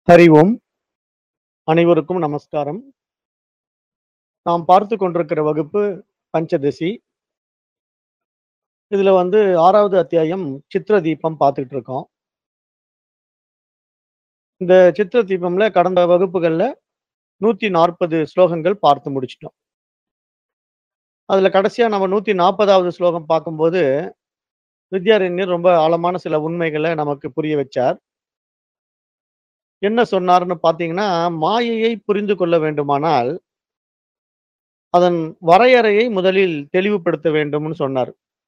ஹரி ஓம் அனைவருக்கும் நமஸ்காரம் நாம் பார்த்து கொண்டிருக்கிற வகுப்பு பஞ்சதசி இதுல வந்து ஆறாவது அத்தியாயம் சித்திர தீபம் பார்த்துட்டு இருக்கோம் இந்த சித்திர தீபம்ல கடந்த வகுப்புகள்ல நூத்தி நாற்பது ஸ்லோகங்கள் பார்த்து முடிச்சிட்டோம் அதுல கடைசியா நம்ம நூத்தி நாற்பதாவது ஸ்லோகம் பார்க்கும்போது வித்யாரண்யர் ரொம்ப ஆழமான சில உண்மைகளை நமக்கு புரிய வச்சார் என்ன சொன்னார்னு பார்த்தீங்கன்னா மாயையை புரிந்து கொள்ள வேண்டுமானால் அதன் வரையறையை முதலில் தெளிவுபடுத்த வேண்டும்னு சொன்னார்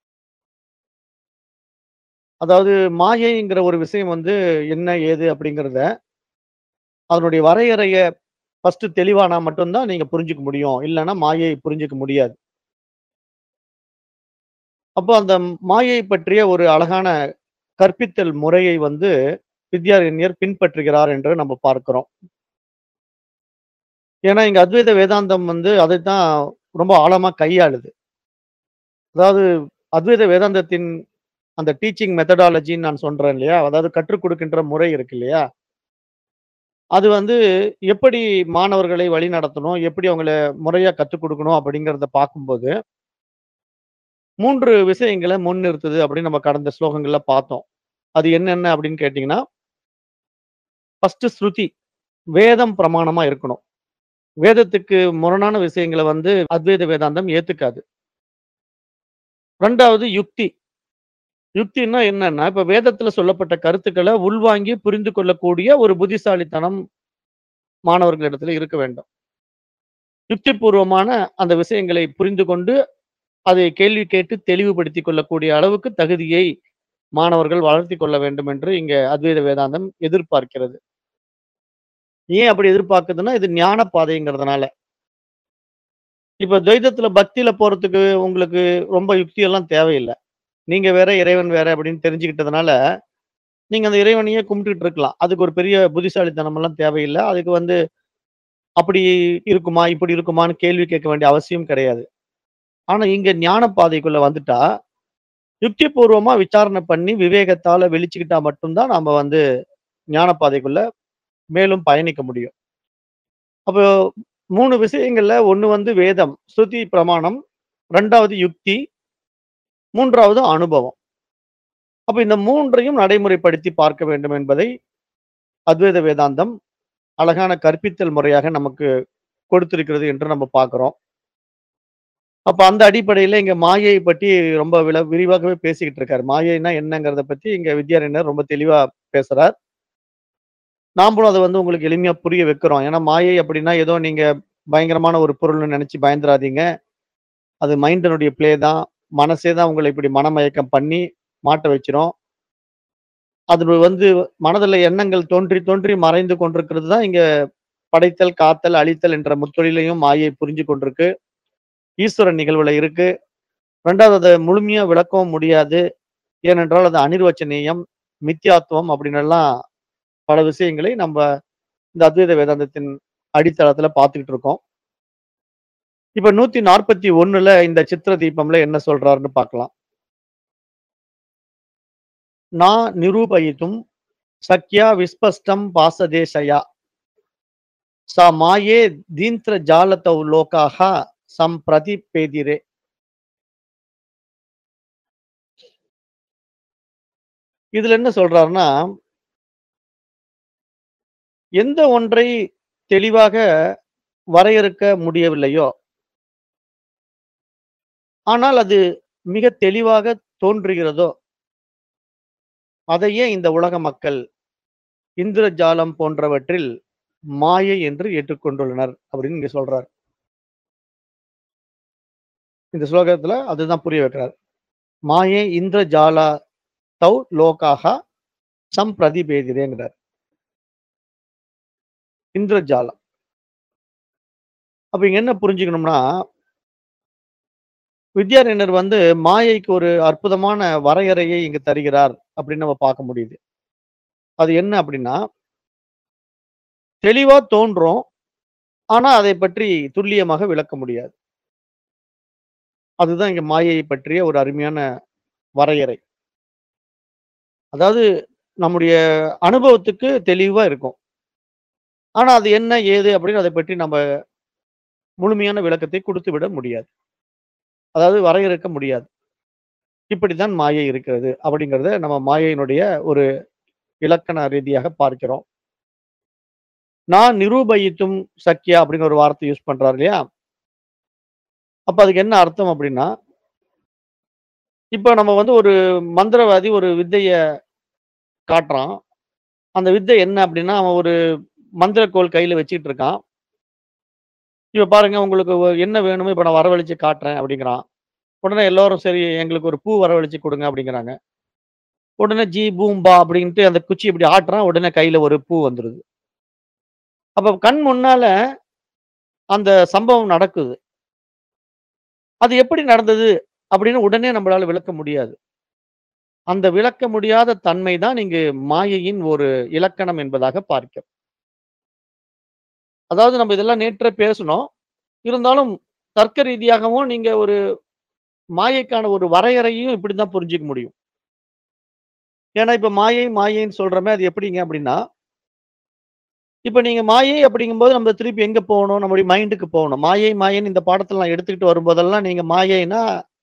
அதாவது மாயைங்கிற ஒரு விஷயம் வந்து என்ன ஏது அப்படிங்கிறத அதனுடைய வரையறைய ஃபர்ஸ்ட் தெளிவானா மட்டும்தான் நீங்க புரிஞ்சுக்க முடியும் இல்லைன்னா மாயை புரிஞ்சுக்க முடியாது அப்போ அந்த மாயை பற்றிய ஒரு அழகான கற்பித்தல் முறையை வந்து வித்யாரண்யர் பின்பற்றுகிறார் என்று நம்ம பார்க்கிறோம் ஏன்னா இங்க அத்வைத வேதாந்தம் வந்து அதைத்தான் ரொம்ப ஆழமா கையாளுது அதாவது அத்வைத வேதாந்தத்தின் அந்த டீச்சிங் மெத்தடாலஜின்னு நான் சொல்றேன் இல்லையா அதாவது கற்றுக் கொடுக்கின்ற முறை இருக்கு இல்லையா அது வந்து எப்படி மாணவர்களை வழி நடத்தணும் எப்படி அவங்கள முறையா கற்றுக் கொடுக்கணும் அப்படிங்கிறத பார்க்கும்போது மூன்று விஷயங்களை முன்னிறுத்துது அப்படின்னு நம்ம கடந்த ஸ்லோகங்கள்ல பார்த்தோம் அது என்னென்ன அப்படின்னு கேட்டீங்கன்னா ஃபர்ஸ்ட் ஸ்ருதி வேதம் பிரமாணமா இருக்கணும் வேதத்துக்கு முரணான விஷயங்களை வந்து அத்வைத வேதாந்தம் ஏத்துக்காது ரெண்டாவது யுக்தி யுக்தின்னா என்னன்னா இப்ப வேதத்துல சொல்லப்பட்ட கருத்துக்களை உள்வாங்கி புரிந்து கொள்ளக்கூடிய ஒரு புத்திசாலித்தனம் மாணவர்களிடத்துல இருக்க வேண்டும் யுக்தி பூர்வமான அந்த விஷயங்களை புரிந்து கொண்டு அதை கேள்வி கேட்டு தெளிவுபடுத்தி கொள்ளக்கூடிய அளவுக்கு தகுதியை மாணவர்கள் வளர்த்தி கொள்ள வேண்டும் என்று இங்க அத்வைத வேதாந்தம் எதிர்பார்க்கிறது ஏன் அப்படி எதிர்பார்க்குதுன்னா இது ஞான பாதைங்கிறதுனால இப்ப துவைதத்துல பக்தியில போறதுக்கு உங்களுக்கு ரொம்ப யுக்தி எல்லாம் தேவையில்லை நீங்க வேற இறைவன் வேற அப்படின்னு தெரிஞ்சுக்கிட்டதுனால நீங்க அந்த இறைவனையே கும்பிட்டுட்டு இருக்கலாம் அதுக்கு ஒரு பெரிய புத்திசாலித்தனம் எல்லாம் தேவையில்லை அதுக்கு வந்து அப்படி இருக்குமா இப்படி இருக்குமான்னு கேள்வி கேட்க வேண்டிய அவசியம் கிடையாது ஆனா இங்க ஞான பாதைக்குள்ள வந்துட்டா யுக்தி பூர்வமா விசாரணை பண்ணி விவேகத்தால வெளிச்சுக்கிட்டா மட்டும்தான் நாம வந்து ஞான பாதைக்குள்ள மேலும் பயணிக்க முடியும் அப்போ மூணு விஷயங்கள்ல ஒண்ணு வந்து வேதம் ஸ்ருதி பிரமாணம் ரெண்டாவது யுக்தி மூன்றாவது அனுபவம் அப்ப இந்த மூன்றையும் நடைமுறைப்படுத்தி பார்க்க வேண்டும் என்பதை அத்வைத வேதாந்தம் அழகான கற்பித்தல் முறையாக நமக்கு கொடுத்திருக்கிறது என்று நம்ம பார்க்கிறோம் அப்ப அந்த அடிப்படையில இங்க மாயையை பற்றி ரொம்ப வில விரிவாகவே பேசிக்கிட்டு இருக்காரு மாயைனா என்னங்கிறத பத்தி இங்க வித்யாரண்யர் ரொம்ப தெளிவா பேசுறார் நாமளும் அதை வந்து உங்களுக்கு எளிமையா புரிய வைக்கிறோம் ஏன்னா மாயை அப்படின்னா ஏதோ நீங்க பயங்கரமான ஒரு பொருள்னு நினைச்சு பயந்துராதீங்க அது மைண்டனுடைய பிளே தான் மனசே தான் உங்களை இப்படி மனமயக்கம் பண்ணி மாட்ட வச்சிரும் அது வந்து மனதில் எண்ணங்கள் தோன்றி தோன்றி மறைந்து கொண்டிருக்கிறது தான் இங்க படைத்தல் காத்தல் அழித்தல் என்ற முத்தொழிலையும் மாயை புரிஞ்சு கொண்டிருக்கு ஈஸ்வரன் நிகழ்வுல இருக்கு ரெண்டாவது அதை முழுமையா விளக்கவும் முடியாது ஏனென்றால் அது அனிர்வச்சனீயம் மித்தியாத்துவம் அப்படின்னு எல்லாம் பல விஷயங்களை நம்ம இந்த அத்வைத வேதாந்தத்தின் அடித்தளத்துல பார்த்துக்கிட்டு இருக்கோம் இப்ப நூத்தி நாற்பத்தி ஒண்ணுல இந்த சித்திர தீபம்ல என்ன சொல்றாருன்னு பார்க்கலாம் நான் நிரூபயித்தும் சக்யா விஸ்பஷ்டம் பாசதேசயா ச மாயே தீந்திர ஜாலத்தௌ லோகாக சம் பிரதிபேதிரே இதுல என்ன சொல்றாருன்னா எந்த ஒன்றை தெளிவாக வரையறுக்க முடியவில்லையோ ஆனால் அது மிக தெளிவாக தோன்றுகிறதோ அதையே இந்த உலக மக்கள் இந்திரஜாலம் போன்றவற்றில் மாயை என்று ஏற்றுக்கொண்டுள்ளனர் அப்படின்னு இங்க சொல்றார் இந்த ஸ்லோகத்துல அதுதான் புரிய வைக்கிறார் மாயே இந்திரஜாலா தௌ லோகாக சம் பிரதிபேதிரேங்கிறார் இந்திரஜாலம் அப்ப இங்க என்ன புரிஞ்சுக்கணும்னா வித்யாரண்யர் வந்து மாயைக்கு ஒரு அற்புதமான வரையறையை இங்கு தருகிறார் அப்படின்னு நம்ம பார்க்க முடியுது அது என்ன அப்படின்னா தெளிவா தோன்றும் ஆனா அதை பற்றி துல்லியமாக விளக்க முடியாது அதுதான் இங்க மாயையை பற்றிய ஒரு அருமையான வரையறை அதாவது நம்முடைய அனுபவத்துக்கு தெளிவா இருக்கும் ஆனா அது என்ன ஏது அப்படின்னு அதை பற்றி நம்ம முழுமையான விளக்கத்தை கொடுத்து விட முடியாது அதாவது வரையறுக்க முடியாது இப்படித்தான் மாயை இருக்கிறது அப்படிங்கிறத நம்ம மாயையினுடைய ஒரு இலக்கண ரீதியாக பார்க்கிறோம் நான் நிரூபயித்தும் சக்கியா அப்படின்னு ஒரு வார்த்தை யூஸ் பண்றாரு இல்லையா அப்ப அதுக்கு என்ன அர்த்தம் அப்படின்னா இப்ப நம்ம வந்து ஒரு மந்திரவாதி ஒரு வித்தைய காட்டுறான் அந்த வித்தை என்ன அப்படின்னா அவன் ஒரு மந்திரக்கோல் கையில வச்சுட்டு இருக்கான் இப்ப பாருங்க உங்களுக்கு ஒ- என்ன வேணுமோ இப்ப நான் வரவழைச்சு காட்டுறேன் அப்படிங்கிறான் உடனே எல்லாரும் சரி எங்களுக்கு ஒரு பூ வரவழைச்சு கொடுங்க அப்படிங்கிறாங்க உடனே ஜி பூம்பா அப்படின்ட்டு அந்த குச்சி இப்படி ஆட்டுறான் உடனே கையில ஒரு பூ வந்துருது அப்ப கண் முன்னால அந்த சம்பவம் நடக்குது அது எப்படி நடந்தது அப்படின்னு உடனே நம்மளால விளக்க முடியாது அந்த விளக்க முடியாத தன்மை தான் இங்கு மாயையின் ஒரு இலக்கணம் என்பதாக பார்க்கிறோம் அதாவது நம்ம இதெல்லாம் நேற்றே பேசணும் இருந்தாலும் தர்க்க ரீதியாகவும் நீங்க ஒரு மாயைக்கான ஒரு வரையறையும் இப்படிதான் புரிஞ்சுக்க முடியும் ஏன்னா இப்ப மாயை மாயைன்னு சொல்றமே அது எப்படிங்க அப்படின்னா இப்ப நீங்க மாயை அப்படிங்கும்போது நம்ம திருப்பி எங்க போகணும் நம்மளுடைய மைண்டுக்கு போகணும் மாயை மாயைன்னு இந்த பாடத்துல நான் எடுத்துக்கிட்டு வரும்போதெல்லாம் நீங்க மாயைனா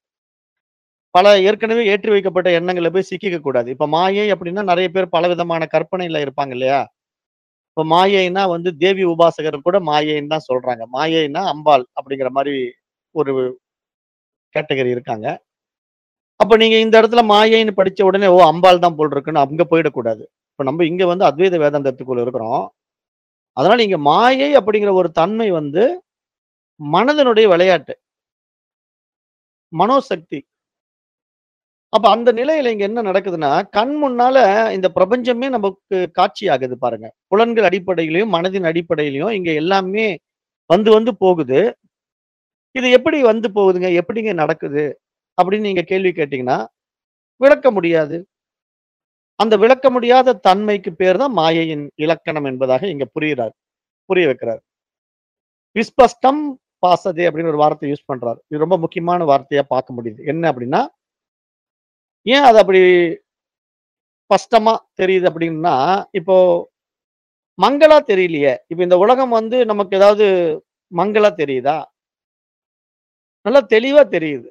பல ஏற்கனவே ஏற்றி வைக்கப்பட்ட எண்ணங்களை போய் சிக்கிக்க கூடாது இப்ப மாயை அப்படின்னா நிறைய பேர் பல விதமான கற்பனையில இருப்பாங்க இல்லையா இப்ப மாயைனா வந்து தேவி உபாசகர் கூட மாயைன்னு தான் சொல்றாங்க மாயைனா அம்பாள் அப்படிங்கிற மாதிரி ஒரு கேட்டகரி இருக்காங்க அப்ப நீங்க இந்த இடத்துல மாயைன்னு படிச்ச உடனே ஓ அம்பாள் தான் போல் இருக்குன்னு அங்க போயிடக்கூடாது இப்ப நம்ம இங்க வந்து அத்வைத வேதாந்தத்துக்குள்ள இருக்கிறோம் அதனால இங்க மாயை அப்படிங்கிற ஒரு தன்மை வந்து மனதனுடைய விளையாட்டு மனோசக்தி அப்ப அந்த நிலையில இங்க என்ன நடக்குதுன்னா கண் முன்னால இந்த பிரபஞ்சமே நமக்கு காட்சி ஆகுது பாருங்க புலன்கள் அடிப்படையிலையும் மனதின் அடிப்படையிலையும் இங்க எல்லாமே வந்து வந்து போகுது இது எப்படி வந்து போகுதுங்க எப்படிங்க நடக்குது அப்படின்னு நீங்க கேள்வி கேட்டீங்கன்னா விளக்க முடியாது அந்த விளக்க முடியாத தன்மைக்கு பேர் தான் மாயையின் இலக்கணம் என்பதாக இங்க புரிகிறார் புரிய வைக்கிறார் விஸ்பஷ்டம் பாசதே அப்படின்னு ஒரு வார்த்தை யூஸ் பண்றாரு இது ரொம்ப முக்கியமான வார்த்தையா பார்க்க முடியுது என்ன அப்படின்னா ஏன் அது அப்படி ஸ்பஷ்டமா தெரியுது அப்படின்னா இப்போ மங்களா தெரியலையே இப்ப இந்த உலகம் வந்து நமக்கு ஏதாவது மங்களா தெரியுதா நல்லா தெளிவா தெரியுது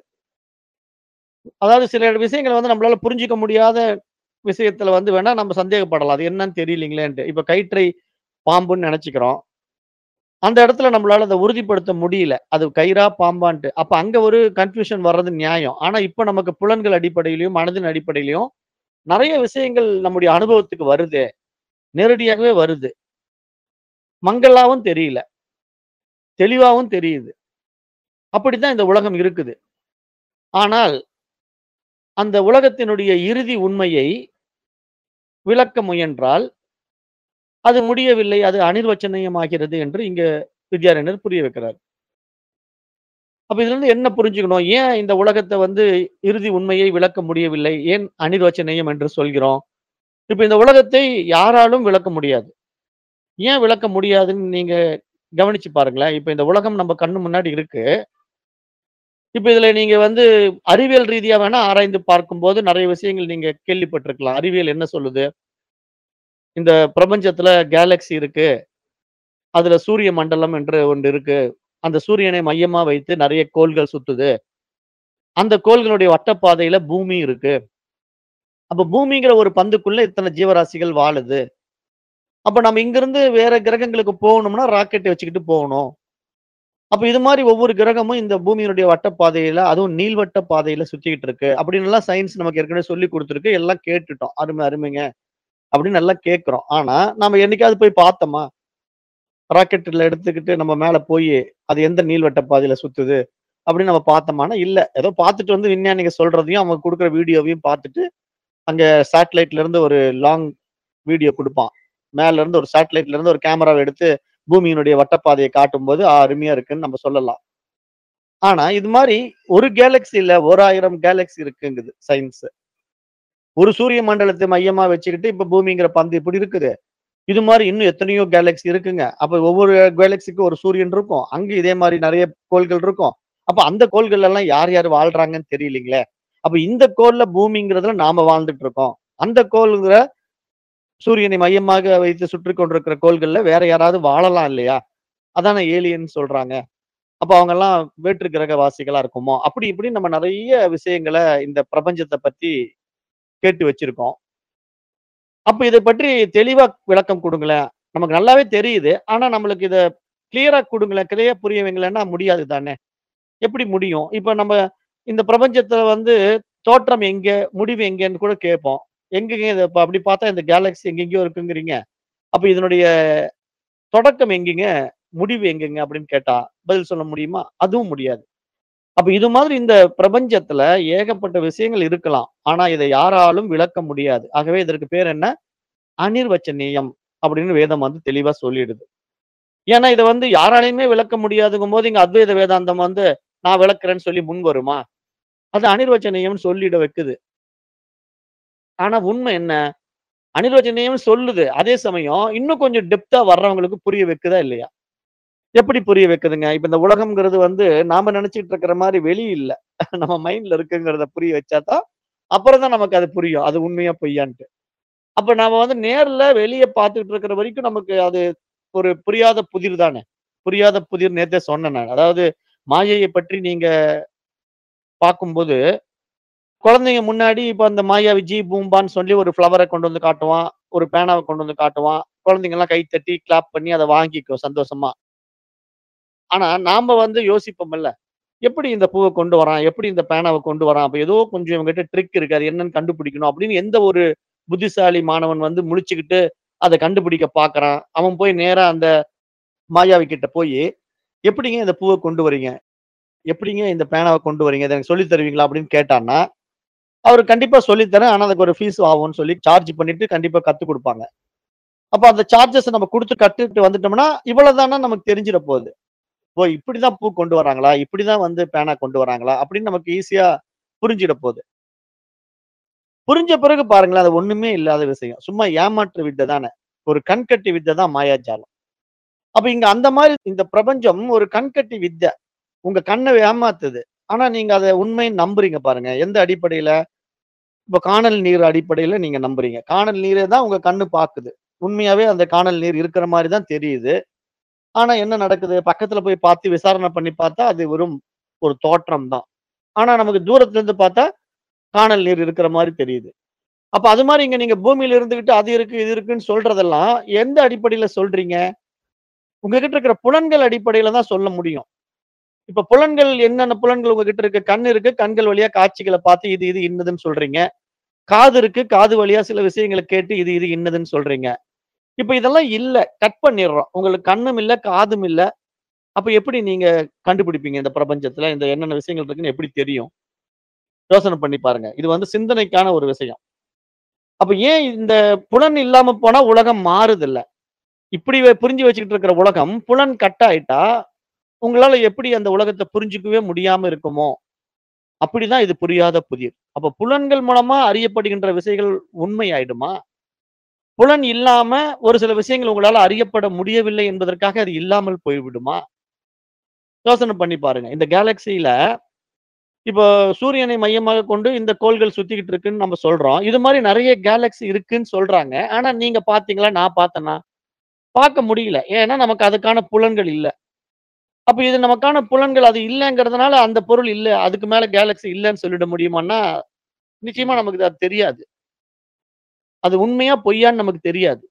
அதாவது சில விஷயங்களை வந்து நம்மளால புரிஞ்சுக்க முடியாத விஷயத்துல வந்து வேணா நம்ம சந்தேகப்படலாம் அது என்னன்னு தெரியலீங்களேன்ட்டு இப்ப கயிற்றை பாம்புன்னு நினைச்சுக்கிறோம் அந்த இடத்துல நம்மளால அதை உறுதிப்படுத்த முடியல அது கயிறா பாம்பான்ட்டு அப்ப அங்க ஒரு கன்ஃபியூஷன் வர்றது நியாயம் ஆனா இப்ப நமக்கு புலன்கள் அடிப்படையிலையும் மனதின் அடிப்படையிலையும் நிறைய விஷயங்கள் நம்முடைய அனுபவத்துக்கு வருது நேரடியாகவே வருது மங்களாவும் தெரியல தெளிவாவும் தெரியுது அப்படித்தான் இந்த உலகம் இருக்குது ஆனால் அந்த உலகத்தினுடைய இறுதி உண்மையை விளக்க முயன்றால் அது முடியவில்லை அது அனிர்வச்சனீயமாகிறது என்று இங்க வித்யாரண்யர் புரிய வைக்கிறார் அப்ப இதுல இருந்து என்ன புரிஞ்சுக்கணும் ஏன் இந்த உலகத்தை வந்து இறுதி உண்மையை விளக்க முடியவில்லை ஏன் அனிர்வச்சனீயம் என்று சொல்கிறோம் இப்ப இந்த உலகத்தை யாராலும் விளக்க முடியாது ஏன் விளக்க முடியாதுன்னு நீங்க கவனிச்சு பாருங்களேன் இப்ப இந்த உலகம் நம்ம கண்ணு முன்னாடி இருக்கு இப்ப இதுல நீங்க வந்து அறிவியல் ரீதியா வேணா ஆராய்ந்து பார்க்கும்போது நிறைய விஷயங்கள் நீங்க கேள்விப்பட்டிருக்கலாம் அறிவியல் என்ன சொல்லுது இந்த பிரபஞ்சத்துல கேலக்ஸி இருக்கு அதுல சூரிய மண்டலம் என்று ஒன்று இருக்கு அந்த சூரியனை மையமா வைத்து நிறைய கோள்கள் சுத்துது அந்த கோள்களுடைய வட்டப்பாதையில பூமி இருக்கு அப்ப பூமிங்கிற ஒரு பந்துக்குள்ள இத்தனை ஜீவராசிகள் வாழுது அப்ப நம்ம இங்கிருந்து வேற கிரகங்களுக்கு போகணும்னா ராக்கெட் வச்சுக்கிட்டு போகணும் அப்ப இது மாதிரி ஒவ்வொரு கிரகமும் இந்த பூமியினுடைய வட்டப்பாதையில அதுவும் நீள்வட்ட பாதையில சுத்திக்கிட்டு இருக்கு அப்படின்னு எல்லாம் சயின்ஸ் நமக்கு ஏற்கனவே சொல்லி கொடுத்துருக்கு எல்லாம் கேட்டுட்டோம் அருமை அருமைங்க அப்படின்னு நல்லா கேட்கிறோம் ஆனா நம்ம என்னைக்காவது போய் பார்த்தோமா ராக்கெட்ல எடுத்துக்கிட்டு நம்ம மேல போய் அது எந்த நீள்வட்ட பாதையில சுத்துது அப்படின்னு நம்ம பார்த்தோமானா இல்ல ஏதோ பார்த்துட்டு வந்து விஞ்ஞானிங்க சொல்றதையும் அவங்க கொடுக்குற வீடியோவையும் பார்த்துட்டு அங்க சேட்டலைட்ல இருந்து ஒரு லாங் வீடியோ கொடுப்பான் மேல இருந்து ஒரு சேட்டலைட்ல இருந்து ஒரு கேமராவை எடுத்து பூமியினுடைய வட்டப்பாதையை காட்டும்போது "ஆ, அருமையா இருக்குன்னு நம்ம சொல்லலாம் ஆனா இது மாதிரி ஒரு கேலக்சி இல்ல ஒரு ஆயிரம் கேலக்சி இருக்குங்குது சயின்ஸ் ஒரு சூரிய மண்டலத்தை மையமா வச்சுக்கிட்டு இப்ப பூமிங்கிற பந்து இப்படி இருக்குது இது மாதிரி இன்னும் எத்தனையோ கேலக்சி இருக்குங்க அப்ப ஒவ்வொரு கேலக்சிக்கு ஒரு சூரியன் இருக்கும் அங்க இதே மாதிரி நிறைய கோள்கள் இருக்கும் அப்ப அந்த கோள்கள் எல்லாம் யார் யார் வாழ்றாங்கன்னு தெரியலீங்களே அப்ப இந்த கோள்ல பூமிங்கிறதுல நாம வாழ்ந்துட்டு இருக்கோம் அந்த கோள்ங்கிற சூரியனை மையமாக வைத்து சுற்றிக் கொண்டிருக்கிற கோள்கள்ல வேற யாராவது வாழலாம் இல்லையா? அதானே ஏலியன் சொல்றாங்க. அப்ப அவங்கலாம் வேற்று கிரகவாசிகளா இருக்குமோ? அப்படி இப்படின்னு நம்ம நெறைய விஷயங்கள இந்த பிரபஞ்சத்த பத்தி கேட்டு வச்சிருக்கோம். அப்ப இத பற்றி தெளிவா விளக்கம் குடுங்களேன். நமக்கு நல்லாவே தெரியுது. ஆனா நம்மளுக்கு இத கிளியரா குடுங்களேன். கிளியரா புரிய வைங்களேன்னா முடியாது தானே! எப்படி முடியும்? இப்ப நம்ம இந்த பிரபஞ்சத்துல வந்து தோற்றம் எங்க? முடிவு எங்கன்னு கூட கேட்போம். எங்கங்க இது இப்ப அப்படி பார்த்தா இந்த கேலக்ஸி எங்கெங்கேயோ இருக்குங்கிறீங்க. அப்ப இதனுடைய தொடக்கம் எங்கேங்க? முடிவு எங்கேங்க? அப்படின்னு கேட்டா, பதில் சொல்ல முடியுமா? அதுவும் முடியாது. அப்ப இது மாதிரி இந்த பிரபஞ்சத்துல ஏகப்பட்ட விஷயங்கள் இருக்கலாம். ஆனா இத யாராலும் விளக்க முடியாது. ஆகவே இதற்கு பேர் என்ன? அநிர்வச்சனீயம் அப்படின்னு வேதம் வந்து தெளிவா சொல்லிடுது. ஏன்னா இத வந்து யாராலயுமே விளக்க முடியாதுங்கும்போது, இங்க அத்வைத வேதாந்தம் வந்து நான் விளக்குறேன்னு சொல்லி முன் வருமா? அது அநிர்வச்சனீயம்னு சொல்லிட வைக்குது. ஆனா உண்மை என்ன? அநிர்வச்சனீயம்னு சொல்லுது. அதே சமயம் இன்னும் கொஞ்சம் டெப்த்தா வர்றவங்களுக்கு புரிய வைக்குதா இல்லையா? எப்படி புரிய வைக்குதுங்க? இப்ப இந்த உலகம்ங்கிறது வந்து நாம நெனச்சுட்டு இருக்கிற மாரி வெளி இல்ல. நம்ம மைண்ட்ல இருக்குங்கிறத புரிய வச்சா தான், அப்புறம் தான் நமக்கு அது புரியும். அது உண்மையா பொய்யான்ட்டு. அப்ப நாம வந்து நேர்ல வெளிய பார்த்துட்டு இருக்கிற வரைக்கும் நமக்கு அது ஒரு புரியாத புதிர் தானே! புரியாத புதிர் நேத்தே சொன்னேன் நான். அதாவது மாயைய பற்றி நீங்க பார்க்கும்போது, குழந்தைங்க முன்னாடி இப்ப அந்த மாயாவி ஜி பூம்பான்னு சொல்லி ஒரு ஃப்ளவர கொண்டு வந்து காட்டுவான். ஒரு பேனாவ கொண்டு வந்து காட்டுவான். குழந்தைங்கலாம் கை தட்டி, கிளாப் பண்ணி அத வாங்கிக்கும் சந்தோஷமா. ஆனா நாம வந்து யோசிப்போம்ல்ல. எப்படி இந்த பூவ கொண்டு வரான்? எப்படி இந்த பேனாவ கொண்டு வரான்? அப்ப ஏதோ கொஞ்சம் இவன்கிட்ட ட்ரிக் இருக்கு. அது என்னன்னு கண்டுபிடிக்கணும் அப்படின்னு எந்த ஒரு புத்திசாலி மாணவன் வந்து முழிச்சுக்கிட்டு அத கண்டுபிடிக்க பார்க்குறான். அவன் போய் நேரா அந்த மாயாவி கிட்ட போயி, "எப்படிங்க இந்த பூவ கொண்டு வரீங்க? எப்படிங்க இந்த பேனாவ கொண்டு வரீங்க? இத எனக்கு சொல்லி தருவீங்களா?" அப்படின்னு கேட்டான்னா, அவரு கண்டிப்பா சொல்லி தரேன். ஆனா அதுக்கு ஒரு ஃபீஸ் ஆகும்ன்னு சொல்லி சார்ஜ் பண்ணிட்டு கண்டிப்பா கத்துக் குடுப்பாங்க. அப்ப அந்த சார்ஜஸ் நம்ம குடுத்து கத்துட்டு வந்துட்டோம்னா, இவ்வளவுதான்னா நமக்கு தெரிஞ்சிற போகுது. ஓ! இப்படிதான் பூ கொண்டு வராங்களா? இப்படிதான் வந்து பேனா கொண்டு வராங்களா? அப்படின்னு நமக்கு ஈஸியா புரிஞ்சிட போகுது. புரிஞ்ச பிறகு பாருங்களேன், அது ஒண்ணுமே இல்லாத விஷயம். சும்மா ஏமாற்று வித்தை தானே. ஒரு கண்கட்டி வித்தை தான் மாயாஜாலம். அப்ப இங்க அந்த மாரி இந்த பிரபஞ்சம் ஒரு கண்கட்டி வித்தை. உங்க கண்ண ஏமாத்துது. ஆனா நீங்க அத உண்மைன்னு நம்புறீங்க பாருங்க. எந்த அடிப்படையில? இப்ப கானல் நீர் அடிப்படையில நீங்க நம்புறீங்க. கானல் நீர தான் உங்க கண்ணு பாக்குது. உண்மையாவே அந்த கானல் நீர் இருக்கிற மாரி தான் தெரியுது. ஆனா என்ன நடக்குது? பக்கத்துல போய் பார்த்து விசாரணை பண்ணி பார்த்தா, அது வெறும் ஒரு தோற்றம் தான். ஆனா நமக்கு தூரத்துல இருந்து பார்த்தா, கானல் நீர் இருக்கிற மாரி தெரியுது. அப்ப அது மாரி இங்க நீங்க பூமியில இருந்துகிட்டு அது இருக்கு, இது இருக்குன்னு சொல்றதெல்லாம் எந்த அடிப்படையில சொல்றீங்க? உங்ககிட்ட இருக்கிற புலன்கள் அடிப்படையில தான் சொல்ல முடியும். இப்ப புலன்கள் என்னென்ன புலன்கள் உங்ககிட்ட இருக்கு? கண் இருக்கு. கண்கள் வழியா காட்சிகள பார்த்து இது, இது இன்னதுன்னு சொல்றீங்க. காது இருக்கு. காது வழியா சில விஷயங்கள கேட்டு இது, இது இன்னதுன்னு சொல்றீங்க. இப்ப இதெல்லாம் இல்ல. கட் பண்ணிடுறோம். உங்களுக்கு கண்ணும் இல்ல, காதும் இல்ல. அப்ப எப்படி நீங்க கண்டுபிடிப்பீங்க இந்த பிரபஞ்சத்துல? இந்த என்னென்ன விஷயங்கள் இருக்குன்னு எப்படி தெரியும்? யோசனை பண்ணி பாருங்க. இது வந்து சிந்தனைக்கான ஒரு விஷயம். அப்ப ஏன் இந்த புலன் இல்லாம போனா உலகம் மாறுதில்ல? இப்படி வ புரிஞ்சு வச்சுக்கிட்டு இருக்கிற உலகம், புலன் கட் ஆயிட்டா, உங்களால எப்படி அந்த உலகத்த புரிஞ்சுக்கவே முடியாம இருக்குமோ? அப்படிதான் இது புரியாத புதிர். அப்ப புலன்கள் மூலமா அறியப்படுகின்ற விஷயங்கள் உண்மை ஆயிடுமா? புலன் இல்லாம ஒரு சில விஷயங்கள் உங்களால அறியப்பட முடியவில்லை என்பதற்காக அது இல்லாமல் போய்விடுமா? யோசனை பண்ணி பாருங்க. இந்த கேலக்ஸில இப்போ சூரியனை மையமாக கொண்டு இந்த கோள்கள் சுத்திக்கிட்டு இருக்குன்னு நம்ம சொல்றோம். இது மாரி நெறைய கேலக்ஸி இருக்குன்னு சொல்றாங்க. ஆனா நீங்க பார்த்தீங்களா? நான் பார்த்தேனா? பார்க்க முடியல. ஏன்னா நமக்கு அதுக்கான புலன்கள் இல்ல. அப்ப இது நமக்கான புலன்கள் அது இல்லங்கிறதுனால அந்த பொருள் இல்ல. அதுக்கு மேல கேலக்ஸி இல்லன்னு சொல்லிட முடியுமான்னா, நிச்சயமா நமக்கு அது தெரியாது. அது உண்மையா, பொய்யான்னு நமக்கு தெரியாது.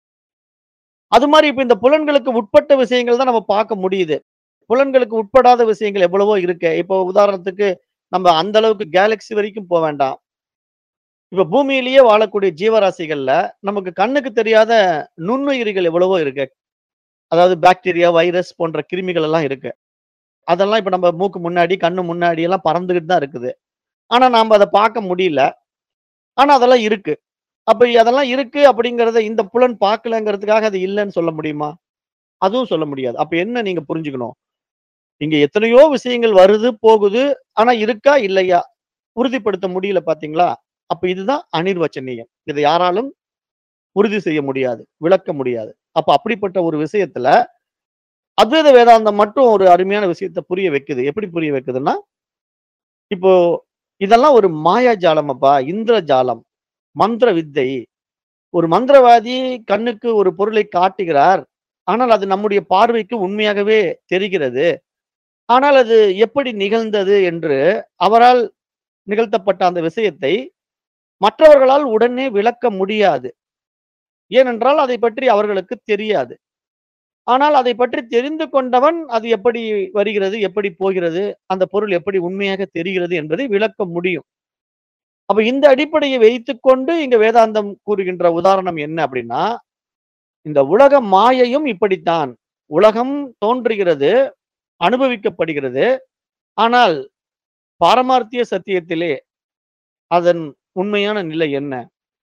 அது மாரி இப்ப இந்த புலன்களுக்கு உட்பட்ட விஷயங்கள் தான் நம்ம பார்க்க முடியுது. புலன்களுக்கு உட்படாத விஷயங்கள் எவ்வளவோ இருக்கே. இப்போ உதாரணத்துக்கு நம்ம அந்த அளவுக்கு கேலக்ஸி வரைக்கும் போ வேண்டாம். இப்ப பூமியிலேயே வாழக்கூடிய ஜீவராசிகள்ல நமக்கு கண்ணுக்கு தெரியாத நுண்ணுயிரிகள் எவ்வளவோ இருக்கு. அதாவது பாக்டீரியா, வைரஸ் போன்ற கிருமிகள் எல்லாம் இருக்கு. அதெல்லாம் இப்ப நம்ம மூக்கு முன்னாடி, கண்ணு முன்னாடி எல்லாம் பறந்துகிட்டு தான் இருக்குது. ஆனா நாம அத பார்க்க முடியல. ஆனா அதெல்லாம் இருக்கு. அப்ப அதெல்லாம் இருக்கு அப்படிங்கிறத இந்த புலன் பார்க்கலங்கிறதுக்காக அது இல்லன்னு சொல்ல முடியுமா? அதுவும் சொல்ல முடியாது. அப்ப என்ன நீங்க புரிஞ்சுக்கணும்? இங்க எத்தனையோ விஷயங்கள் வருது, போகுது. ஆனா இருக்கா? இல்லையா? உறுதிப்படுத்த முடியல பார்த்தீங்களா? அப்ப இதுதான் அநிர்வச்சனீயம். இத யாராலும் உறுதி செய்ய முடியாது. விளக்க முடியாது. அப்ப அப்படிப்பட்ட ஒரு விஷயத்துல, அத்வைத வேதாந்தம் மட்டும் ஒரு அருமையான விஷயத்த புரிய வைக்குது. எப்படி புரிய வைக்குதுன்னா, இப்போ இதெல்லாம் ஒரு மாயாஜாலம் அப்பா. இந்திரஜாலம். மந்திர வித்தை. ஒரு மந்திரவாதி கண்ணுக்கு ஒரு பொருளை காட்டுகிறார். ஆனால் அது நம்முடைய பார்வைக்கு உண்மையாகவே தெரிகிறது. ஆனால் அது எப்படி நிகழ்ந்தது என்று அவரால் நிகழ்த்தப்பட்ட அந்த விஷயத்தை மற்றவர்களால் உடனே விளக்க முடியாது. ஏனென்றால் அதைப் பற்றி அவர்களுக்கு தெரியாது. ஆனால் அதைப் பற்றி தெரிந்து கொண்டவன் அது எப்படி வருகிறது, எப்படி போகிறது, அந்த பொருள் எப்படி உண்மையாக தெரிகிறது என்பதை விளக்க முடியும். அப்ப இந்த அடிப்படையை வைத்துக்கொண்டு இங்க வேதாந்தம் கூறுகின்ற உதாரணம் என்ன அப்படின்னா, இந்த உலக மாயையும் இப்படித்தான். உலகம் தோன்றுகிறது, அனுபவிக்கப்படுகிறது. ஆனால் பாரமார்த்திய சத்தியத்திலே அதன் உண்மையான நிலை என்ன?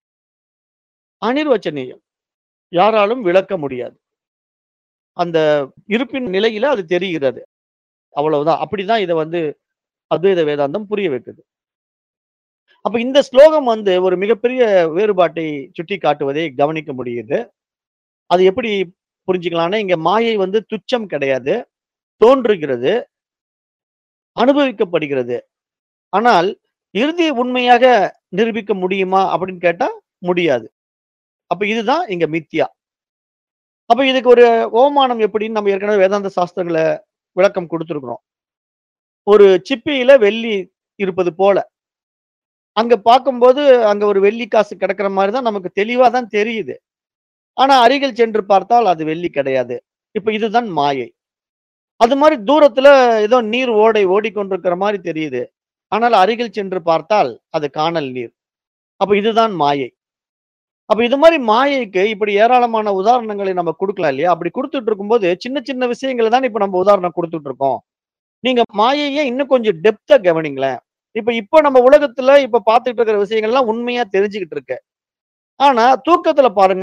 அனிர்வச்சனீயம். யாராலும் விளக்க முடியாது. அந்த இருப்பின் நிலையில அது தெரிகிறது. அவ்வளவுதான். அப்படிதான் இத வந்து அத்வைத வேதாந்தம் புரிய வைக்குது. அப்ப இந்த ஸ்லோகம் வந்து ஒரு மிகப்பெரிய வேறுபாட்டை சுட்டிக்காட்டுவதை கவனிக்க முடியுது. அது எப்படி புரிஞ்சுக்கலாம்னா, இங்க மாயை வந்து துச்சம் கிடையாது. தோன்றுகிறது. அனுபவிக்கப்படுகிறது. ஆனால் இறுதி உண்மையாக நிரூபிக்க முடியுமா அப்படின்னு கேட்டா முடியாது. அப்ப இதுதான் இங்க மித்யா. அப்ப இதுக்கு ஒரு ஓமானம் எப்படின்னு நம்ம ஏற்கனவே வேதாந்த சாஸ்திரங்கள விளக்கம் குடுத்திருக்கிறோம். ஒரு சிப்பியில வெள்ளி இருப்பது போல. அங்க பார்க்கும்போது அங்க ஒரு வெள்ளி காசு கிடக்கிற மாரி தான் நமக்கு தெளிவா தான் தெரியுது. ஆனா அருகில் சென்று பார்த்தால் அது வெள்ளி கிடையாது. இப்ப இதுதான் மாயை. அது மாரி தூரத்துல ஏதோ நீர் ஓடை ஓடிக்கொண்டிருக்கிற மாரி தெரியுது. ஆனால் அருகில் சென்று பார்த்தால் அது கானல் நீர். அப்ப இதுதான் மாயை. அப்ப இது மாரி மாயைக்கு இப்படி ஏராளமான உதாரணங்களை நம்ம குடுக்கலாம் இல்லையா? அப்படி குடுத்துட்டு இருக்கும்போது சின்ன சின்ன விஷயங்கள தானே இப்ப நம்ம உதாரணம் குடுத்துட்டு இருக்கோம். நீங்க மாயைய இன்னும் கொஞ்சம் டெப்த்தா கவனிங்களேன். இப்ப இப்ப நம்ம உலகத்துல இப்ப பார்த்துட்டு இருக்கிற விஷயங்கள்லாம் உண்மையா தெரிஞ்சுகிட்டு இருக்கு. ஆனா தூக்கத்துல பாருங்க.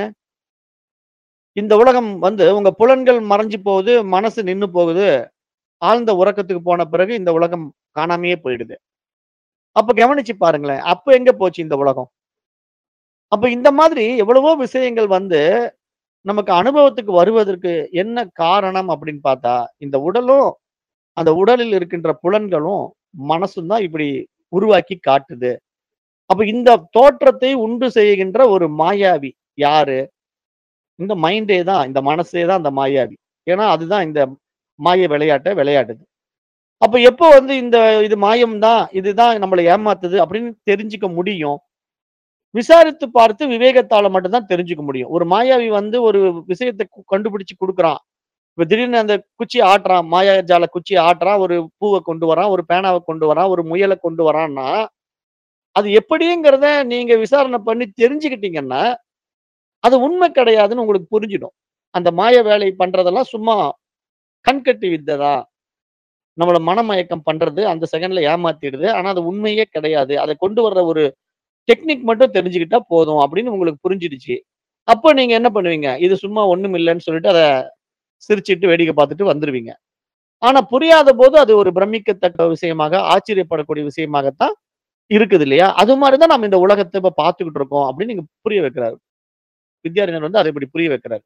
இந்த உலகம் வந்து உங்க புலன்கள் மறைஞ்சு போகுது, மனசு நின்னு போகுது. ஆழ்ந்த உறக்கத்துக்கு போன பிறகு இந்த உலகம் காணாமயே போயிடுது. அப்ப கவனிச்சு பாருங்களேன். அப்ப எங்க போச்சு இந்த உலகம்? அப்ப இந்த மாதிரி எவ்வளவோ விஷயங்கள் வந்து நமக்கு அனுபவத்துக்கு வருவதற்கு என்ன காரணம் அப்படின்னு பார்த்தா, இந்த உடலும், அந்த உடலில் இருக்கின்ற புலன்களும், மனசும் தான் இப்படி உருவாக்கி காட்டுது. அப்ப இந்த தோற்றத்தை உண்டு செய்கின்ற ஒரு மாயாவி யாரு? இந்த மைண்டே தான், இந்த மனசே தான் அந்த மாயாவி. ஏன்னா அதுதான் இந்த மாய விளையாட்ட விளையாடுது. அப்ப எப்போ வந்து இந்த இது மாயம் தான், இதுதான் நம்மள ஏமாத்துது அப்படின்னு தெரிஞ்சுக்க முடியும்? விசாரித்து பார்த்து விவேகத்தால மட்டும் தான் தெரிஞ்சுக்க முடியும். ஒரு மாயாவி வந்து ஒரு விஷயத்த கு கண்டுபிடிச்சு குடுக்குறான். இப்ப திடீர்னு அந்த குச்சிய ஆட்டுறான். மாயாஜால குச்சிய ஆட்டுறான். ஒரு பூவ கொண்டு வரான், ஒரு பேனாவ கொண்டு வரான், ஒரு முயல கொண்டு வரான்னா, அது எப்படிங்கிறத நீங்க விசாரணை பண்ணி தெரிஞ்சுக்கிட்டீங்கன்னா, அது உண்மை கிடையாதுன்னு உங்களுக்கு புரிஞ்சிடும். அந்த மாய வேலை பண்றதெல்லாம் சும்மா கண்கட்டி வித்தை தான். நம்மள மனமயக்கம் பண்றது அந்த செகண்ட்ல ஏமாத்திடுது. ஆனா அது உண்மையே கிடையாது. அத கொண்டு வர்ற ஒரு டெக்னிக் மட்டும் தெரிஞ்சுக்கிட்டா போதும் அப்படின்னு உங்களுக்கு புரிஞ்சிடுச்சு. அப்ப நீங்க என்ன பண்ணுவீங்க? இது சும்மா ஒண்ணும் இல்லன்னு சொல்லிட்டு அத சிரிச்சுட்டு வேடிக்கை பார்த்துட்டு வந்துருவீங்க. ஆனா புரியாத போது அது ஒரு பிரமிக்கத்தக்க விஷயமாக, ஆச்சரியப்படக்கூடிய விஷயமாகத்தான் இருக்குது இல்லையா? அது மாரி தான் நம்ம இந்த உலகத்த இப்ப பார்த்துக்கிட்டு இருக்கோம் அப்படின்னு நீங்க புரிய வைக்கிறாரு. வித்யாரண்யர் வந்து அத இப்படி புரிய வைக்கிறாரு.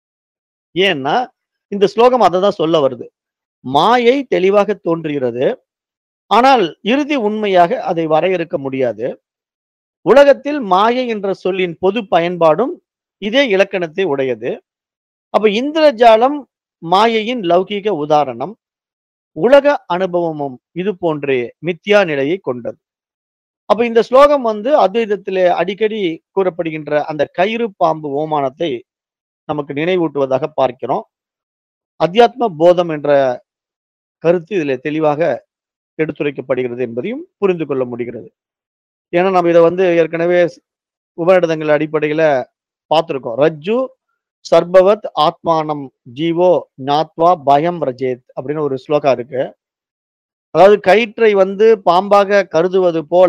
ஏன்னா, இந்த ஸ்லோகம் அததான் சொல்ல வருது. மாயை தெளிவாக தோன்றுகிறது. ஆனால் இறுதி உண்மையாக அதை வரையறுக்க முடியாது. உலகத்தில் மாயை என்ற சொல்லின் பொது பயன்பாடும் இதே இலக்கணத்தை உடையது. அப்ப இந்திரஜாலம் மாயையின் லௌகீக உதாரணம். உலக அனுபவமும் இது போன்றே மித்யா நிலையை கொண்டது. அப்ப இந்த ஸ்லோகம் வந்து அத்வைதத்திலே அடிக்கடி கூறப்படுகின்ற அந்த கயிறு பாம்பு ஓமானத்தை நமக்கு நினைவூட்டுவதாக பார்க்கிறோம். அத்தியாத்ம போதம் என்ற கருத்து இதிலே தெளிவாக எடுத்துரைக்கப்படுகிறது என்பதையும் புரிந்து கொள்ள முடிகிறது. ஏன்னா நம்ம இத வந்து ஏற்கனவே ஸ் உபநிடதங்கள் அடிப்படையில பார்த்திருக்கோம். ரஜ்ஜு சர்பவத் ஆத்மானம் ஜீவோ ஞாத்வா பயம் ரஜேத் அப்படின்னு ஒரு ஸ்லோகா இருக்கு. அதாவது கயிற்றை வந்து பாம்பாக கருதுவது போல,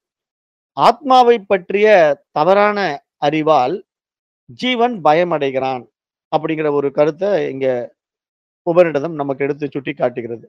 ஆத்மாவை பற்றிய தவறான அறிவால் ஜீவன் பயமடைகிறான். அப்படிங்கிற ஒரு கருத்த இங்க உபநிடதம் நமக்கு எடுத்து சுட்டிக்காட்டுகிறது.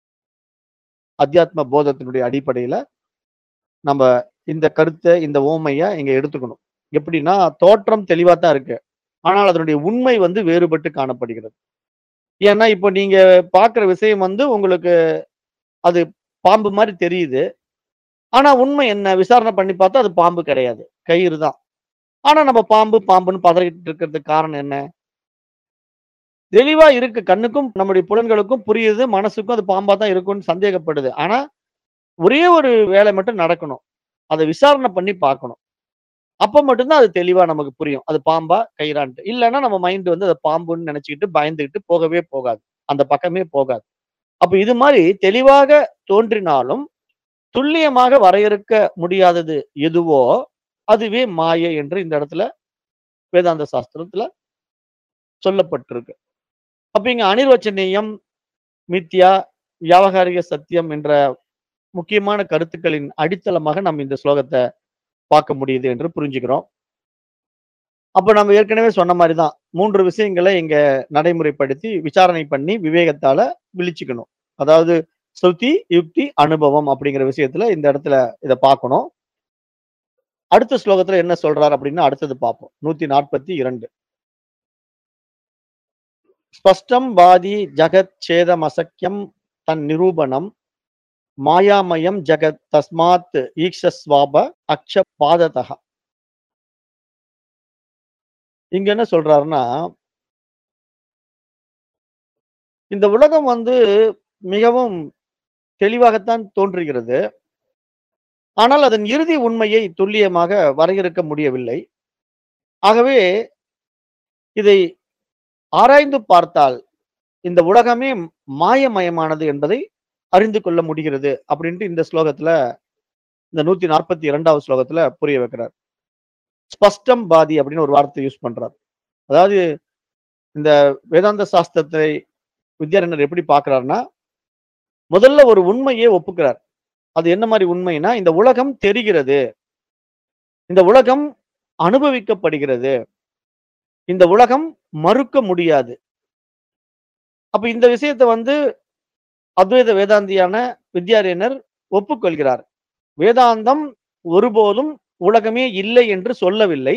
அத்தியாத்ம போதத்தினுடைய அடிப்படையில நம்ம இந்த கருத்த, இந்த உவமைய இங்க எடுத்துக்கணும். எப்படின்னா, தோற்றம் தெளிவா தான் இருக்கு. ஆனால் அதனுடைய உண்மை வந்து வேறுபட்டு காணப்படுகிறது. ஏன்னா, இப்ப நீங்க பார்க்கிற விஷயம் வந்து உங்களுக்கு அது பாம்பு மாரி தெரியுது. ஆனா உண்மை என்ன? விசாரணை பண்ணி பார்த்தா அது பாம்பு கிடையாது. கயிறு தான். ஆனா நம்ம பாம்பு பாம்புன்னு பதறிட்டு இருக்கிறதுக்கு காரணம் என்ன தெளிவா இருக்கு கண்ணுக்கும் நம்முடைய புலன்களுக்கும் புரியுது மனசுக்கும் அது பாம்பா தான் இருக்கும்னு சந்தேகப்படுது ஆனா ஒரே ஒரு வேலை மட்டும் நடக்கணும் அதை விசாரணை பண்ணி பார்க்கணும் அப்ப மட்டும்தான் அது தெளிவா நமக்கு புரியும் அது பாம்பா கயிறான்ட்டு இல்லைன்னா நம்ம மைண்ட் வந்து அதை பாம்புன்னு நினைச்சுக்கிட்டு பயந்துகிட்டு போகவே போகாது அந்த பக்கமே போகாது அப்ப இது மாதிரி தெளிவாக தோன்றினாலும் துல்லியமாக வரையறுக்க முடியாதது எதுவோ அதுவே மாயை என்று இந்த இடத்துல வேதாந்த சாஸ்திரத்துல சொல்லப்பட்டிருக்கு அப்ப இங்க அனிர்வச்சனீயம் மித்யா வியாவகாரிக சத்தியம் என்ற முக்கியமான கருத்துக்களின் அடித்தளமாக நம்ம இந்த ஸ்லோகத்தை பார்க்க முடியுது என்று புரிஞ்சுக்கிறோம் அப்ப நம்ம ஏற்கனவே சொன்ன மாதிரி தான் மூன்று விஷயங்களை இங்க நடைமுறைப்படுத்தி விசாரணை பண்ணி விவேகத்தால விழிச்சுக்கணும் அதாவது ஸ்ருதி யுக்தி அனுபவம் அப்படிங்கிற விஷயத்துல இந்த இடத்துல இதை பார்க்கணும் அடுத்த ஸ்லோகத்துல என்ன சொல்றார் அப்படின்னு அடுத்தது பார்ப்போம் நூத்தி நாற்பத்தி இரண்டு ஸ்பஷ்டம் பாதி ஜகத் சேதமசக்கியம் தன் நிரூபணம் மாயாமயம் ஜகத் தஸ்மாத் ஈக்ஷஸ்வாப அக்ஷ பாததா இங்க என்ன சொல்றாருன்னா இந்த உலகம் வந்து மிகவும் தெளிவாகத்தான் தோன்றுகிறது ஆனால் அதன் இறுதி உண்மையை துல்லியமாக வரையறுக்க முடியவில்லை ஆகவே இதை ஆராய்ந்து பார்த்தால் இந்த உலகமே மாயமயமானது என்பதை அறிந்து கொள்ள முடிகிறது அப்படின்ட்டு இந்த ஸ்லோகத்துல இந்த நூத்தி நாற்பத்தி இரண்டாவது ஸ்லோகத்துல புரிய வைக்கிறார் ஸ்பஷ்டம் பாதி அப்படின்னு ஒரு வார்த்தை யூஸ் பண்றார் அதாவது இந்த வேதாந்த சாஸ்திரத்தை வித்யாரண்யர் எப்படி பார்க்கிறாருன்னா முதல்ல ஒரு உண்மையை ஒப்புக்கிறார் அது என்ன மாதிரி உண்மைனா இந்த உலகம் தெரிகிறது இந்த உலகம் அனுபவிக்கப்படுகிறது இந்த உலகம் மறுக்க முடியாது அப்ப இந்த விஷயத்தை வந்து அத்வைத வேதாந்தியான வித்யாரண்யர் ஒப்புக்கொள்கிறார் வேதாந்தம் ஒருபோதும் உலகமே இல்லை என்று சொல்லவில்லை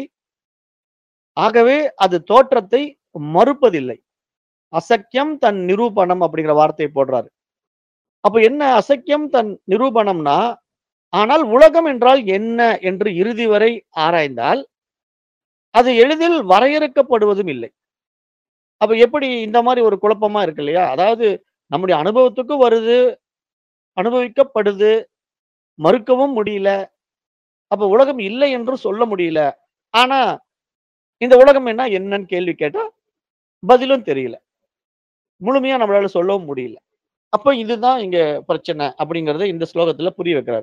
ஆகவே அது தோற்றத்தை மறுப்பதில்லை அசக்கியம் தன் நிரூபணம் அப்படிங்கிற வார்த்தையை போடுறாரு அப்ப என்ன அசக்கியம் தன் நிரூபணம்னா ஆனால் உலகம் என்றால் என்ன என்று இறுதி வரை ஆராய்ந்தால் அது எளிதில் வரையறுக்கப்படுவதும் இல்லை அப்ப எப்படி இந்த மாதிரி ஒரு குழப்பமா இருக்கு இல்லையா அதாவது நம்முடைய அனுபவத்துக்கும் வருது அனுபவிக்கப்படுது மறுக்கவும் முடியல அப்ப உலகம் இல்லை என்று சொல்ல முடியல ஆனா இந்த உலகம் என்ன என்னன்னு கேள்வி கேட்டா பதிலும் தெரியல முழுமையா நம்மளால சொல்லவும் முடியல அப்ப இதுதான் இங்க பிரச்சனை அப்படிங்கறத இந்த ஸ்லோகத்துல புரிய வைக்கிறார்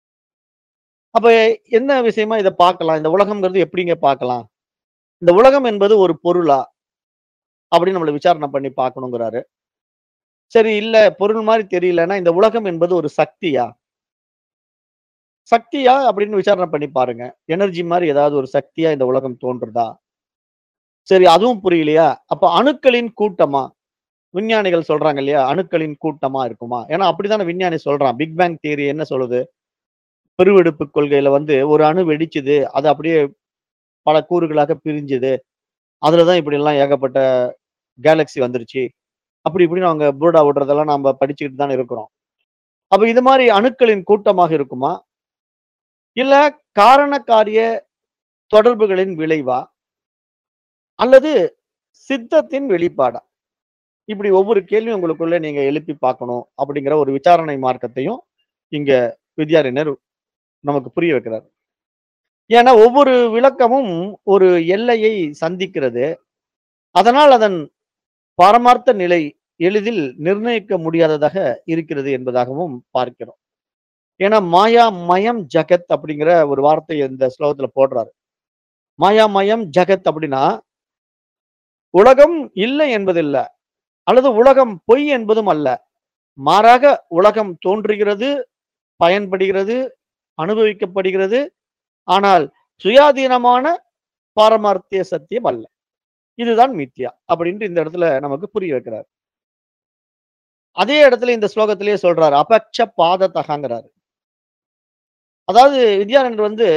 அப்ப என்ன விஷயமா இதை பார்க்கலாம் இந்த உலகம்ங்கிறது எப்படிங்க பார்க்கலாம் இந்த உலகம் என்பது ஒரு பொருளா அப்படின்னு நம்மள விசாரணை பண்ணி பார்க்கணுங்கிறாரு சரி இல்ல பொருள் மாதிரி தெரியலன்னா இந்த உலகம் என்பது ஒரு சக்தியா சக்தியா அப்படின்னு விசாரணை பண்ணி பாருங்க எனர்ஜி மாதிரி ஏதாவது ஒரு சக்தியா இந்த உலகம் தோன்றுதா சரி அதுவும் புரியலையா அப்ப அணுக்களின் கூட்டமா விஞ்ஞானிகள் சொல்றாங்க இல்லையா அணுக்களின் கூட்டமா இருக்குமா ஏன்னா அப்படித்தானே விஞ்ஞானி சொல்றான் பிக் பேங் தியரி என்ன சொல்லுது பெருவெடுப்பு கொள்கையில வந்து ஒரு அணு வெடிச்சுது அது அப்படியே பல கூறுகளாக பிரிஞ்சுது அதுலதான் இப்படி எல்லாம் ஏகப்பட்ட கேலக்சி வந்துருச்சு அப்படி இப்படின்னு அவங்க பூடா விடுறதெல்லாம் நாம படிச்சுக்கிட்டு தான் இருக்கிறோம் அப்ப இது மாதிரி அணுக்களின் கூட்டமாக இருக்குமா இல்ல காரண காரிய தொடர்புகளின் விளைவா அல்லது சித்தத்தின் வெளிப்பாடா இப்படி ஒவ்வொரு கேள்வியும் உங்களுக்குள்ள நீங்க எழுப்பி பார்க்கணும் அப்படிங்கிற ஒரு விசாரணை மார்க்கத்தையும் இங்க வித்யாரண்யர் நமக்கு புரிய வைக்கிறார் ஏன்னா ஒவ்வொரு விளக்கமும் ஒரு எல்லையை சந்திக்கிறது அதனால் அதன் பரமார்த்த நிலை எளிதில் நிர்ணயிக்க முடியாததாக இருக்கிறது என்பதாகவும் பார்க்கிறோம் ஏன்னா மாயா மயம் ஜகத் அப்படிங்கிற ஒரு வார்த்தை இந்த ஸ்லோகத்துல போடுறாரு மாயா மயம் ஜகத் அப்படின்னா உலகம் இல்லை என்பதில்லை அல்லது உலகம் பொய் என்பதும் அல்ல மாறாக உலகம் தோன்றுகிறது பயன்படுகிறது அனுபவிக்கப்படுகிறது ஆனால் சுயாதீனமான பாரமார்த்திய சத்தியம் அல்ல இதுதான் மித்யா அப்படின்ட்டு இந்த இடத்துல நமக்கு புரிய வைக்கிறார் அதே இடத்துல இந்த ஸ்லோகத்திலேயே சொல்றாரு அபக்ஷ பாதத்தகாங்கிறாரு அதாவது வித்யாரண்யர் வந்து